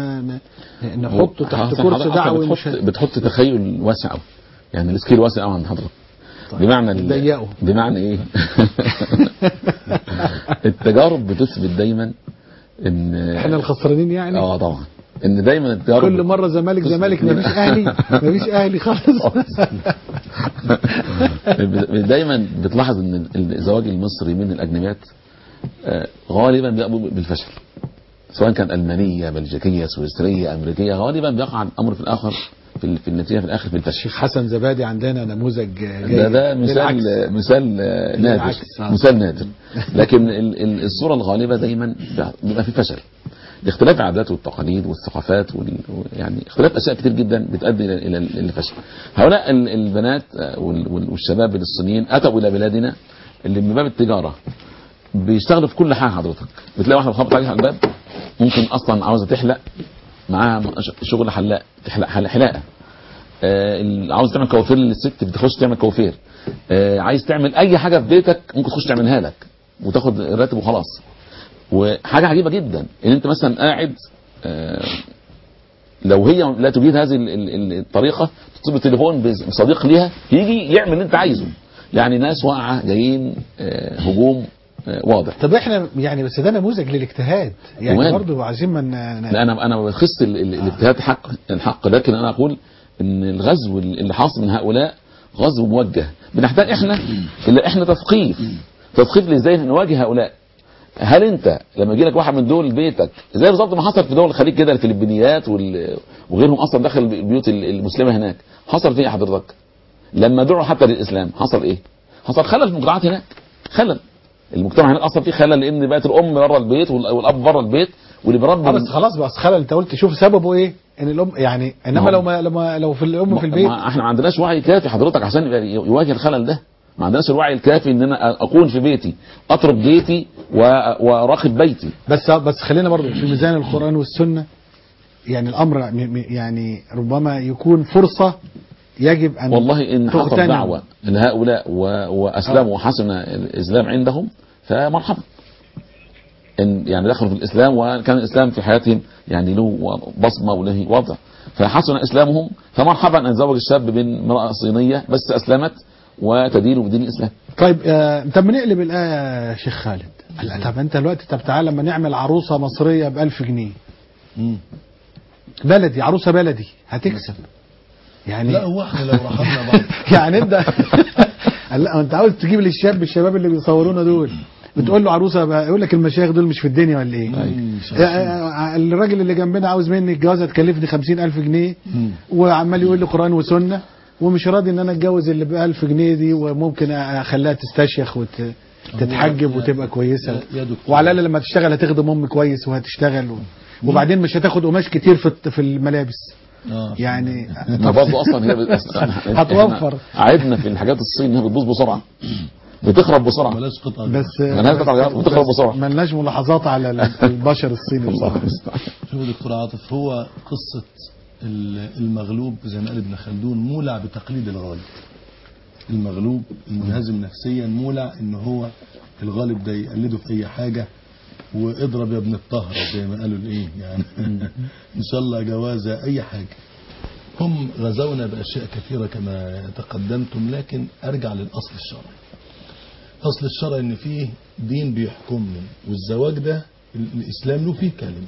ونحطه تحت حضرتك- كرسي حضرتك دعوي بتحط, مش بتحط تخيل واسع قوي يعني السكيل واسع قوي عند حضرتك بمعنى ال- ضيقه. بمعنى ايه التجارب بتثبت دايما ان احنا الخسرانين يعني اه طبعا ان دايما التجارب كل مرة زمالك زمالك مفيش اهلي مفيش اهلي خالص دايما بتلاحظ ان الزواج المصري من الاجنبيات آه، غالبا بيقبل بالفشل سواء كان المانيه بلجيكيه سويسريه امريكيه غالبا بيقع الامر في الاخر في, ال- في النتيجه في الاخر في الفشل الشيخ حسن زبادي عندنا نموذج جيد ده ده بالعكس. مثال مثال آه، نادر بالعكس، آه. مثال نادر لكن ال- ال- الصوره الغالبه دايما بيبقى في فشل لاختلاف العادات والتقاليد والثقافات وال... يعني اختلاف اشياء كتير جدا بتؤدي الى الى الى الفشل. هؤلاء ال- البنات آه، وال- وال- والشباب الصينيين اتوا الى بلادنا اللي من باب التجاره بيشتغلوا في كل حاجه حضرتك بتلاقي واحده بتخبط عليها على الباب ممكن اصلا عاوزه تحلق معاها ش- شغل حلاق تحلق حل- حلاقه آه، ال- عاوز تعمل كوافير للست بتخش تعمل كوافير آه، عايز تعمل اي حاجه في بيتك ممكن تخش تعملها لك وتاخد الراتب وخلاص وحاجه عجيبه جدا ان انت مثلا قاعد آه، لو هي لا تجيد هذه ال- ال- الطريقه تتصل بالتليفون بصديق ليها يجي يعمل اللي انت عايزه يعني ناس واقعه جايين آه، هجوم آه، واضح طب احنا يعني بس ده نموذج للاجتهاد يعني وين؟ برضه عايزين ما ن- ن- لا انا انا بخص ال- ال- الاجتهاد حق الحق لكن انا اقول ان الغزو اللي حاصل من هؤلاء غزو موجه بنحتاج احنا الا احنا تثقيف تثقيف لازاي نواجه هؤلاء هل انت لما يجي لك واحد من دول بيتك زي بالظبط ما حصل في دول الخليج كده الفلبينيات وال... وغيرهم اصلا دخل البيوت المسلمه هناك حصل فيه إيه حضرتك لما دعوا حتى للاسلام حصل ايه حصل خلل في المجتمعات هناك خلل المجتمع هناك اصلا فيه خلل لان بقت الام بره البيت وال- والاب بره البيت واللي بيربي آه، بس خلاص بس خلل انت قلت شوف سببه ايه ان الام يعني انما ما هو- لو ما لما لو في الام في البيت ما احنا ما عندناش وعي كافي حضرتك عشان يبقى يواجه الخلل ده ما عندناش الوعي الكافي ان انا اكون في بيتي اترك بيتي و- وراقب بيتي بس بس خلينا برضو في ميزان القرآن والسنة يعني الأمر م- م- يعني ربما يكون فرصة يجب أن والله ان حصل تغتنم. دعوه لهؤلاء و- واسلموا وحسن الاسلام عندهم فمرحبا ان يعني دخلوا في الاسلام وكان الاسلام في حياتهم يعني له بصمه وله وضع فحسن اسلامهم فمرحبا ان يتزوج الشاب من امراه صينيه بس اسلمت وتدين بدين الاسلام طيب آه طب بنقلب الآية يا شيخ خالد لا، طب أنت دلوقتي طب تعالى لما نعمل عروسة مصرية ب 1000 جنيه مم. بلدي عروسة بلدي هتكسب يعني لا هو احنا لو رحمنا بعض يعني ابدا لا انت عاوز تجيب للشاب الشباب اللي بيصورونا دول بتقول له عروسه بقى يقول لك المشايخ دول مش في الدنيا ولا ايه؟ مم. آه، آه، الراجل اللي جنبنا عاوز مني الجوازه تكلفني 50000 جنيه مم. وعمال يقول لي قران وسنه ومش راضي ان انا اتجوز اللي ب 1000 جنيه دي وممكن اخليها تستشيخ وتتحجب يا- وتبقى كويسه يا- يا دكتور. وعلى الاقل لما تشتغل هتخدم ام كويس وهتشتغل و... وبعدين مش هتاخد قماش كتير في الت- في الملابس آه. يعني ما برضه اصلا هي بت- هتوفر. إحنا عيبنا في الحاجات الصين انها بتبوظ بسرعه بتخرب بسرعه بلاش قطع بس ملهاش قطع غيار، بتخرب بسرعة. ملناش ملاحظات على ال- البشر الصيني الله بصراحه المستعان. شوف يا دكتور عاطف هو قصة ال- المغلوب زي ما قال ابن خلدون مولع بتقليد الغالب المغلوب المنهزم نفسيا مولع ان هو الغالب ده يقلده في اي حاجة واضرب يا ابن الطهرة زي ما قالوا الايه يعني ان شاء الله جوازة اي حاجة هم غزونا باشياء كثيرة كما تقدمتم لكن ارجع للاصل الشرعي اصل الشرع ان فيه دين بيحكمني والزواج ده ال- الاسلام له فيه كلمه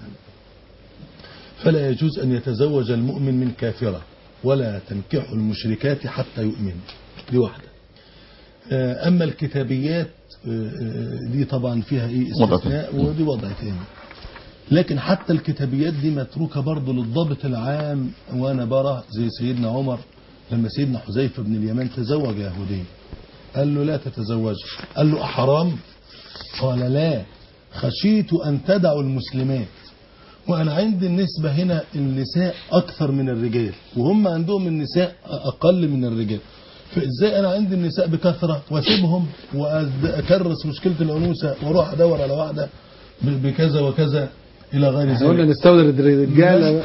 فلا يجوز أن يتزوج المؤمن من كافرة ولا تنكح المشركات حتى يؤمن دي واحدة آه، أما الكتابيات آه، آه، دي طبعا فيها إيه وضع استثناء ودي وضع تاني لكن حتى الكتابيات دي متروكة برضه للضابط العام وأنا برى زي سيدنا عمر لما سيدنا حذيفة بن اليمان تزوج يهودية قال له لا تتزوج قال له أحرام قال لا خشيت أن تدعوا المسلمات وأنا عندي النسبة هنا النساء أكثر من الرجال وهم عندهم النساء أقل من الرجال فإزاي أنا عندي النساء بكثرة وأسيبهم وأكرس مشكلة الأنوثة وأروح أدور على واحدة ب- بكذا وكذا إلى غير قلنا ذلك نستورد الرجاله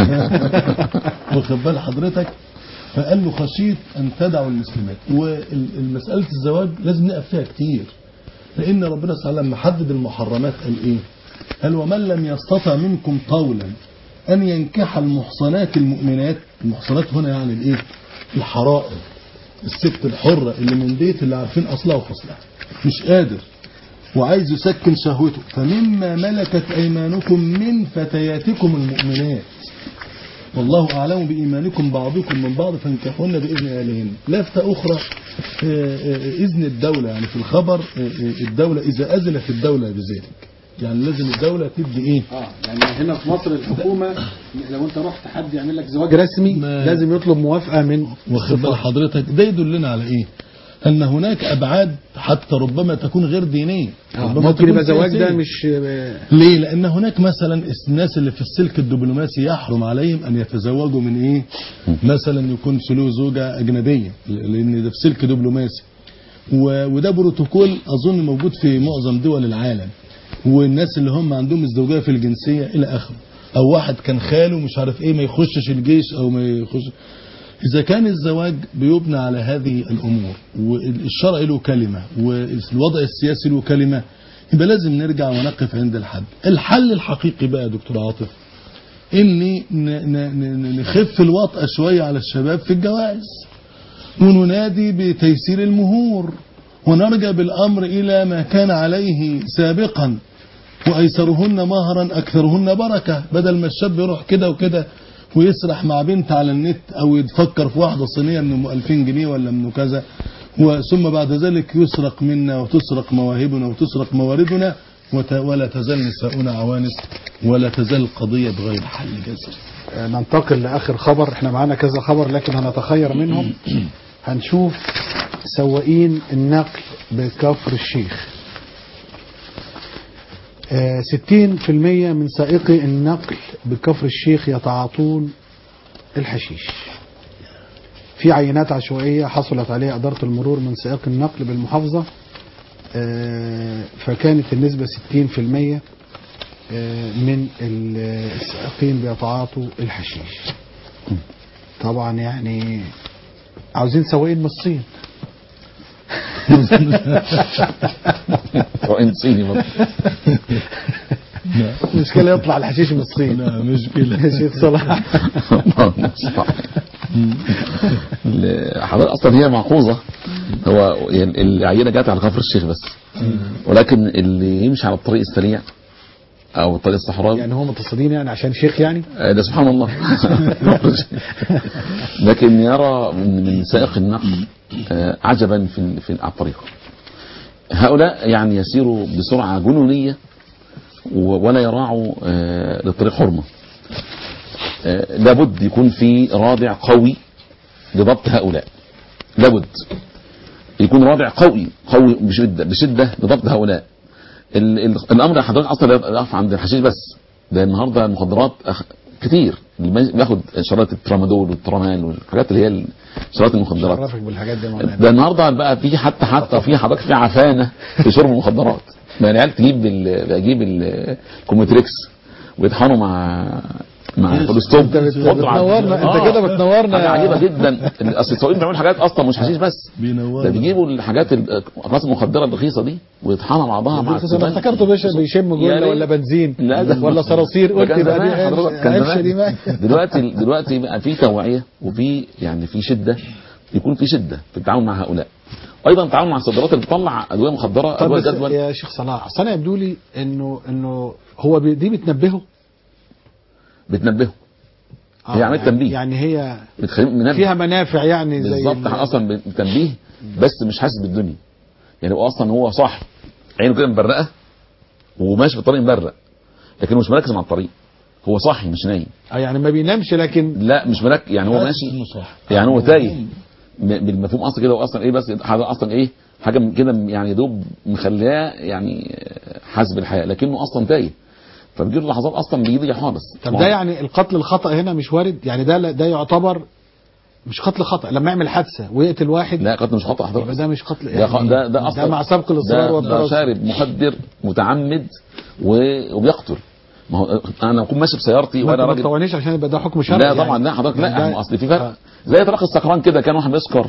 واخد بال حضرتك فقال له خشيت أن تدعوا المسلمات والمسألة الزواج لازم نقف فيها كتير لأن ربنا سبحانه لما حدد المحرمات قال إيه قال ومن لم يستطع منكم طولا أن ينكح المحصنات المؤمنات المحصنات هنا يعني الإيه الحرائر الست الحرة اللي من بيت اللي عارفين أصلها وفصلها مش قادر وعايز يسكن شهوته فمما ملكت أيمانكم من فتياتكم المؤمنات والله أعلم بإيمانكم بعضكم من بعض فانكحوهن بإذن أهلهن لفتة أخرى آه، آه، إذن الدولة يعني في الخبر آه، آه، الدولة إذا أذنت الدولة بذلك يعني لازم الدولة تدي إيه اه يعني هنا في مصر الحكومه لو انت رحت حد يعمل لك زواج رسمي ما- لازم يطلب موافقه من واخد بال حضرتك ده يدلنا على إيه أن هناك أبعاد حتى ربما تكون غير دينية آه، ربما ممكن تكون يبقى زواج ده سياسية. مش ليه لأن هناك مثلا الناس اللي في السلك الدبلوماسي يحرم عليهم أن يتزوجوا من إيه مثلا يكون له زوجة أجنبية لأن ده في سلك دبلوماسي و- وده بروتوكول أظن موجود في معظم دول العالم والناس اللي هم عندهم ازدواجية في الجنسية إلى آخره أو واحد كان خاله مش عارف إيه ما يخشش الجيش أو ما يخش إذا كان الزواج بيبنى على هذه الأمور والشرع له كلمة والوضع السياسي له كلمة يبقى لازم نرجع ونقف عند الحد الحل الحقيقي بقى يا دكتور عاطف إني ن- ن- ن- نخف الوطأة شوية على الشباب في الجواز وننادي بتيسير المهور ونرجع بالأمر إلى ما كان عليه سابقا وأيسرهن مهرا أكثرهن بركة بدل ما الشاب يروح كده وكده ويسرح مع بنت على النت او يتفكر في واحده صينيه من 2000 جنيه ولا من كذا ثم بعد ذلك يسرق منا وتسرق مواهبنا وتسرق مواردنا وت- ولا تزال نساؤنا عوانس ولا تزال القضيه بغير حل جذري آه، ننتقل لاخر خبر احنا معانا كذا خبر لكن هنتخير منهم هنشوف سواقين النقل بكفر الشيخ آه، 60% من سائقي النقل بكفر الشيخ يتعاطون الحشيش في عينات عشوائية حصلت عليها إدارة المرور من سائق النقل بالمحافظة آه، فكانت النسبة 60% آه، من ال- السائقين بيتعاطوا الحشيش طبعا يعني عاوزين سواقين من الصين وإن صيني برضه. المشكلة يطلع الحشيش من الصين لا مشكله يا شيخ صلاح الله المستعان. ال- حضرتك اصلا هي معقوظه هو يعني العينه جت على كفر الشيخ بس ولكن اللي يمشي على الطريق السريع او الطريق الصحراوي يعني هم متصلين يعني عشان شيخ يعني آه، ده سبحان الله لكن يرى من من سائق النقل آه، عجبا في ال- في على الطريق هؤلاء يعني يسيروا بسرعه جنونيه و- ولا يراعوا آه، للطريق حرمه آه، لابد يكون في رادع قوي لضبط هؤلاء لابد يكون رادع قوي قوي بشده بشده لضبط هؤلاء ال- ال- الامر يا حضرتك اصلا لا يقف عند الحشيش بس ده النهارده المخدرات أخ... كتير اللي بياخد شرايط الترامادول والترامال والحاجات اللي هي شرايط المخدرات عرفك بالحاجات دي يا مولانا ده النهارده بقى في حتى حتى في حضرتك في عفانه في شرب المخدرات ما العيال تجيب ال- تجيب ال- الكوميتريكس ويطحنوا مع مع الفلوستوب انت بت- يحطوا على- بتنورنا- انت آه. كده بتنورنا حاجه يا- عجيبه جدا اصل السواقين بيعملوا حاجات اصلا مش حشيش بس بينورنا. ده بيجيبوا الحاجات ال- الاقراص المخدره الرخيصه دي ويطحنوا مع بعضها مع انا السودان. افتكرته باشا بيشم يا جله ريت. ولا بنزين لا ده ولا صراصير ده قلت كان بقى زمان دي حضرتك، كان عفشه دي زمان. ما دلوقتي دلوقتي بقى في توعيه وفي يعني في شده يكون في شده في التعامل مع هؤلاء ايضا التعامل مع الصادرات اللي بتطلع ادويه مخدره طب ادويه بس جدول يا شيخ صلاح اصل انا يبدو لي انه انه هو بي- دي بتنبهه بتنبهه آه، هي عملية يعني- تنبيه. يعني هي بتخليه منبه فيها منافع يعني زي بالظبط ال- اصلا بتنبيه بس مش حاسس بالدنيا يعني هو اصلا هو صاحي عينه كده مبرقه وماشي في الطريق مبرق لكن مش مركز مع الطريق هو صاحي مش نايم آه، يعني ما بينامش لكن لا مش مركز يعني هو حاسس ماشي إنه صح. يعني هو تايه م- بالمفهوم اصلا كده هو اصلا ايه بس حاجه اصلا ايه حاجه من كده يعني دوب مخلياه يعني حاسس بالحياه لكنه اصلا تايه فبيجي له لحظات اصلا بيضيع خالص طب ده يعني القتل الخطأ هنا مش وارد يعني ده ده يعتبر مش قتل خطأ لما يعمل حادثة ويقتل واحد لا قتل مش خطا يبقى حضرتك ده مش قتل ده خ- ده ده اصلا ده مع سبق الاصرار ده, ده والدراسة شارب مخدر متعمد و- وبيقتل ما هو انا اكون ماشي بسيارتي ما وانا ما راجل تطوعنيش عشان يبقى ده حكم شرعي لا يعني. طبعا لا حضرتك لا يعني ده- احنا اصل في فرق زي طلاق السكران كده كان واحد بيسكر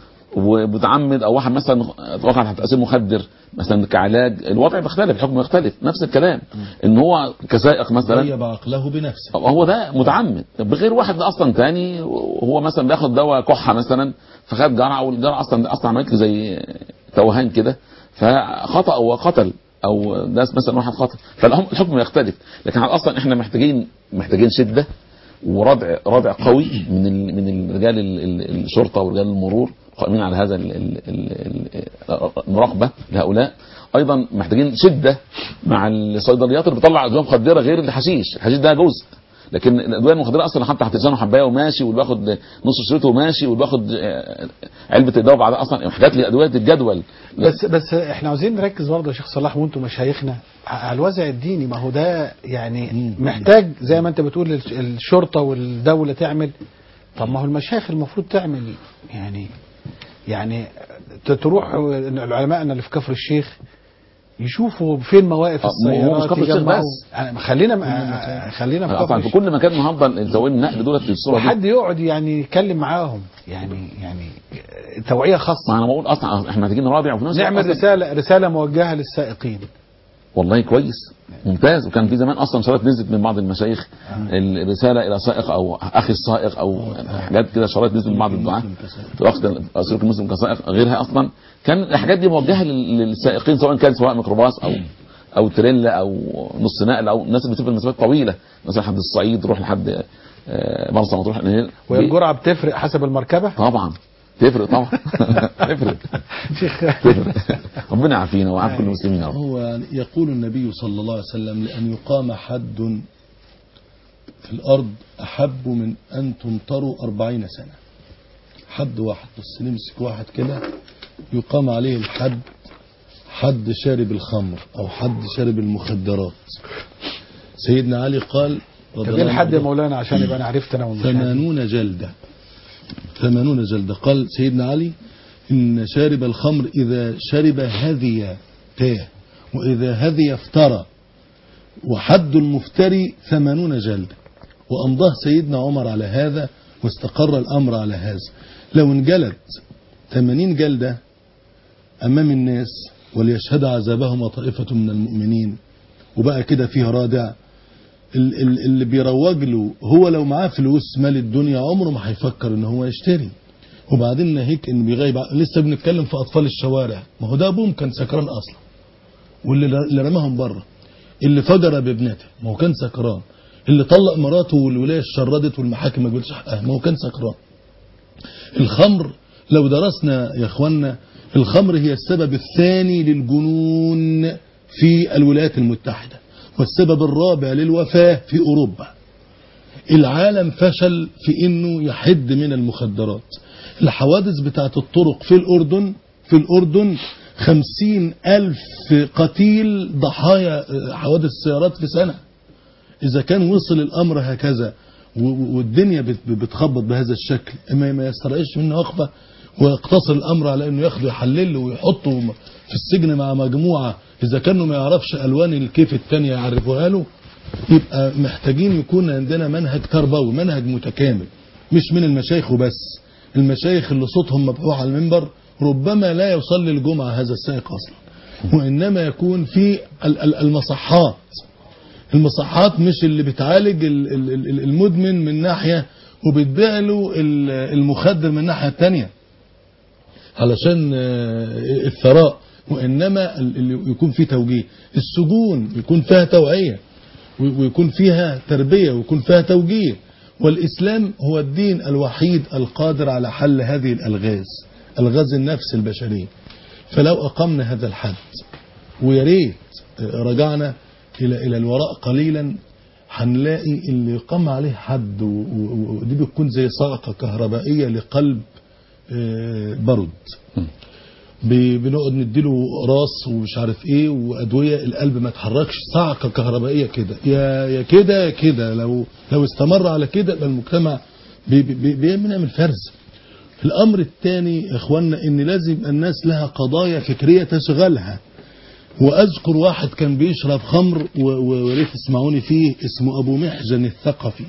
ومتعمد او واحد مثلا وقع تحت تاثير مخدر مثلا كعلاج الوضع بيختلف الحكم بيختلف نفس الكلام ان هو كسائق مثلا غيب عقله بنفسه هو ده متعمد بغير واحد اصلا تاني وهو مثلا بياخد دواء كحه مثلا فخد جرعه والجرعه اصلا ده اصلا عملت له زي توهان كده فخطا وقتل او ناس مثلا واحد قتل فالحكم يختلف لكن على اصلا احنا محتاجين محتاجين شده وردع ردع قوي من ال من الرجال ال- ال- الشرطه ورجال المرور قائمين على هذا ال- ال- ال- ال- المراقبه لهؤلاء ايضا محتاجين شده مع الصيدليات اللي بتطلع ادويه مخدره غير الحشيش الحشيش ده جزء لكن الادويه المخدره اصلا حتى تحت لسانه حبايه وماشي واللي باخد نص شريطه وماشي واللي باخد آه، علبه الدواء بعدها اصلا حاجات لادويه الجدول بس بس احنا عاوزين نركز برضه يا شيخ صلاح وانتم مشايخنا على الوازع الديني ما هو ده يعني محتاج زي ما انت بتقول الش- الشرطه والدوله تعمل طب ما هو المشايخ المفروض تعمل يعني يعني ت- تروح العلماءنا اللي في كفر الشيخ يشوفوا فين مواقف آه، ما هو مش السيارات كفر الشيخ يجمعوا بس. يعني خلينا م- خلينا في كفر طبعا في الشيخ كل مكان النهارده الزوايا النقل دولت في الصوره دي وحد يقعد يعني يتكلم معاهم يعني يعني توعيه خاصه ما انا بقول اصلا احنا محتاجين رابع وفي نفس الوقت نعمل أصلاً رساله رساله موجهه للسائقين والله كويس ممتاز وكان في زمان اصلا شرايط نزلت من بعض المشايخ الرساله الى سائق او اخي السائق او حاجات كده شرايط نزلت من بعض الدعاه تؤخذ سلوك المسلم كسائق غيرها اصلا كان الحاجات دي موجهه لل- للسائقين سواء كان سواء ميكروباص او او تريلا او نص نقل او الناس اللي بتسافر مسافات طويله مثلا لحد الصعيد تروح لحد آه، مرسى مطروح النيل وهي بي- الجرعه بتفرق حسب المركبه طبعا تفرق طبعا تفرق شيخ تفرق ربنا يعافينا ويعافي كل المسلمين يا رب هو يعني يقول النبي صلى الله عليه وسلم لأن يقام حد في الأرض أحب من أن تمطروا أربعين سنة حد واحد بس نمسك واحد كده يقام عليه الحد حد شارب الخمر أو حد شارب المخدرات سيدنا علي قال رضي طب الله ايه عنه الحد يا وارضاه، مولانا عشان يبقى انا عرفت انا والمشاهدين ثمانون جلدة ثمانون جلدة قال سيدنا علي إن شارب الخمر إذا شرب هذي تاه وإذا هذي افترى وحد المفتري ثمانون جلدة وأمضاه سيدنا عمر على هذا واستقر الأمر على هذا لو انجلد ثمانين جلدة أمام الناس وليشهد عذابهما طائفة من المؤمنين وبقى كده فيه رادع ال- ال- اللي بيروج له هو لو معاه فلوس مال الدنيا عمره ما هيفكر ان هو يشتري وبعدين ناهيك ان بيغيب ع- لسه بنتكلم في اطفال الشوارع ما هو ده ابوهم كان سكران اصلا واللي اللي رماهم بره اللي فجر بابنته ما هو كان سكران اللي طلق مراته والولايه اشردت والمحاكم ما قبلتش حقها ما هو كان سكران الخمر لو درسنا يا اخوانا الخمر هي السبب الثاني للجنون في الولايات المتحدة والسبب الرابع للوفاة في أوروبا العالم فشل في انه يحد من المخدرات الحوادث بتاعت الطرق في الأردن في الأردن خمسين ألف قتيل ضحايا حوادث السيارات في سنة إذا كان وصل الأمر هكذا و- و- والدنيا بت- بتخبط بهذا الشكل ما ما يسترعيش منه وقفة ويقتصر الأمر على أنه ياخده يحلله ويحطه م- في السجن مع مجموعة إذا كانوا ما يعرفش ألوان الكيف التانية يعرفوها له يبقى محتاجين يكون عندنا منهج تربوي منهج متكامل مش من المشايخ وبس المشايخ اللي صوتهم مبحوح على المنبر ربما لا يصلي الجمعة هذا السائق أصلا وإنما يكون في ال- ال- المصحات المصحات مش اللي بتعالج ال- ال- ال- المدمن من ناحية وبتبيع له ال- المخدر من الناحية التانية علشان آه، الثراء وإنما ال- اللي يكون فيه توجيه السجون يكون فيها توعية و- ويكون فيها تربية ويكون فيها توجيه والإسلام هو الدين الوحيد القادر على حل هذه الألغاز ألغاز النفس البشرية فلو أقمنا هذا الحد ويا ريت رجعنا إلى إلى الوراء قليلا هنلاقي اللي يقام عليه حد و- و- ودي بتكون زي صعقة كهربائية لقلب آه، برد ب- بنقعد نديله راس ومش عارف ايه وادويه القلب ما يتحركش صعقه كهربائيه كده يا يا كده يا كده لو لو استمر على كده يبقى المجتمع بي- بي- بي- بيعمل فرز الامر الثاني يا اخوانا ان لازم يبقى الناس لها قضايا فكريه تشغلها واذكر واحد كان بيشرب خمر و- و- وليه تسمعوني فيه اسمه ابو محجن الثقفي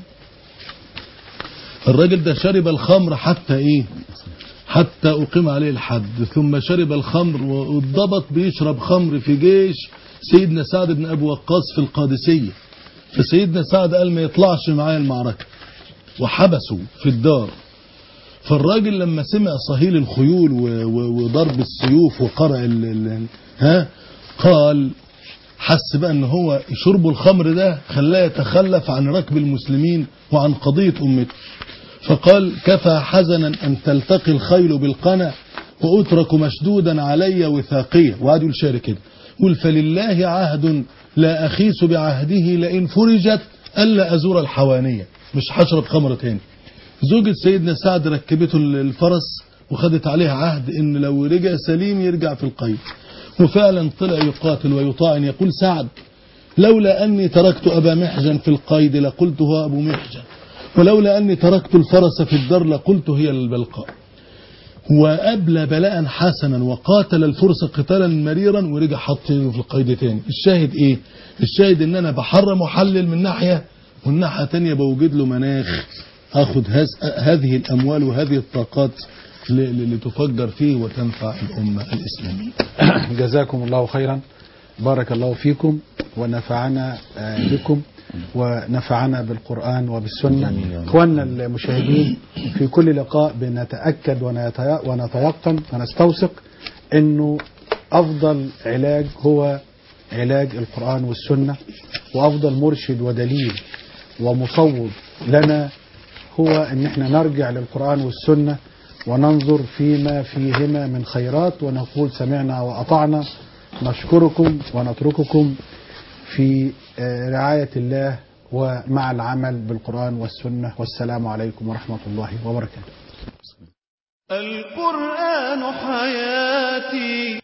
الراجل ده شرب الخمر حتى ايه حتى أقيم عليه الحد ثم شرب الخمر واتضبط بيشرب خمر في جيش سيدنا سعد بن أبي وقاص في القادسية فسيدنا سعد قال ما يطلعش معايا المعركة وحبسه في الدار فالراجل لما سمع صهيل الخيول و- و- وضرب السيوف وقرع ال ال ها قال حس بقى ان هو شرب الخمر ده خلاه يتخلف عن ركب المسلمين وعن قضية امته فقال كفى حزنا أن تلتقي الخيل بالقنا وأترك مشدودا علي وثاقية وقعد يقول شعر كده قل فلله عهد لا أخيس بعهده لئن فرجت ألا أزور الحوانية مش هشرب خمرة تاني زوجة سيدنا سعد ركبته الفرس وخدت عليها عهد ان لو رجع سليم يرجع في القيد وفعلا طلع يقاتل ويطاعن يقول سعد لولا أني تركت أبا محجن في القيد لقلت هو أبو محجن ولولا أني تركت الفرس في الدار لقلت هي البلقاء وأبلى بلاء حسنا وقاتل الفرس قتالا مريرا ورجع حط يده في القيد تاني الشاهد ايه الشاهد ان انا بحرم وحلل من ناحية والناحية تانية بوجد له مناخ اخد هز- هذه الاموال وهذه الطاقات ل- ل- لتفجر فيه وتنفع الامة الاسلامية جزاكم الله خيرا بارك الله فيكم ونفعنا آه، بكم ونفعنا بالقرآن وبالسنة اخواننا المشاهدين في كل لقاء بنتأكد ونتي- ونتيقن ونستوثق انه افضل علاج هو علاج القرآن والسنة وافضل مرشد ودليل ومصوب لنا هو ان احنا نرجع للقرآن والسنة وننظر فيما فيهما من خيرات ونقول سمعنا وأطعنا نشكركم ونترككم في آه، رعاية الله ومع العمل بالقرآن والسنة والسلام عليكم ورحمة الله وبركاته القرآن حياتي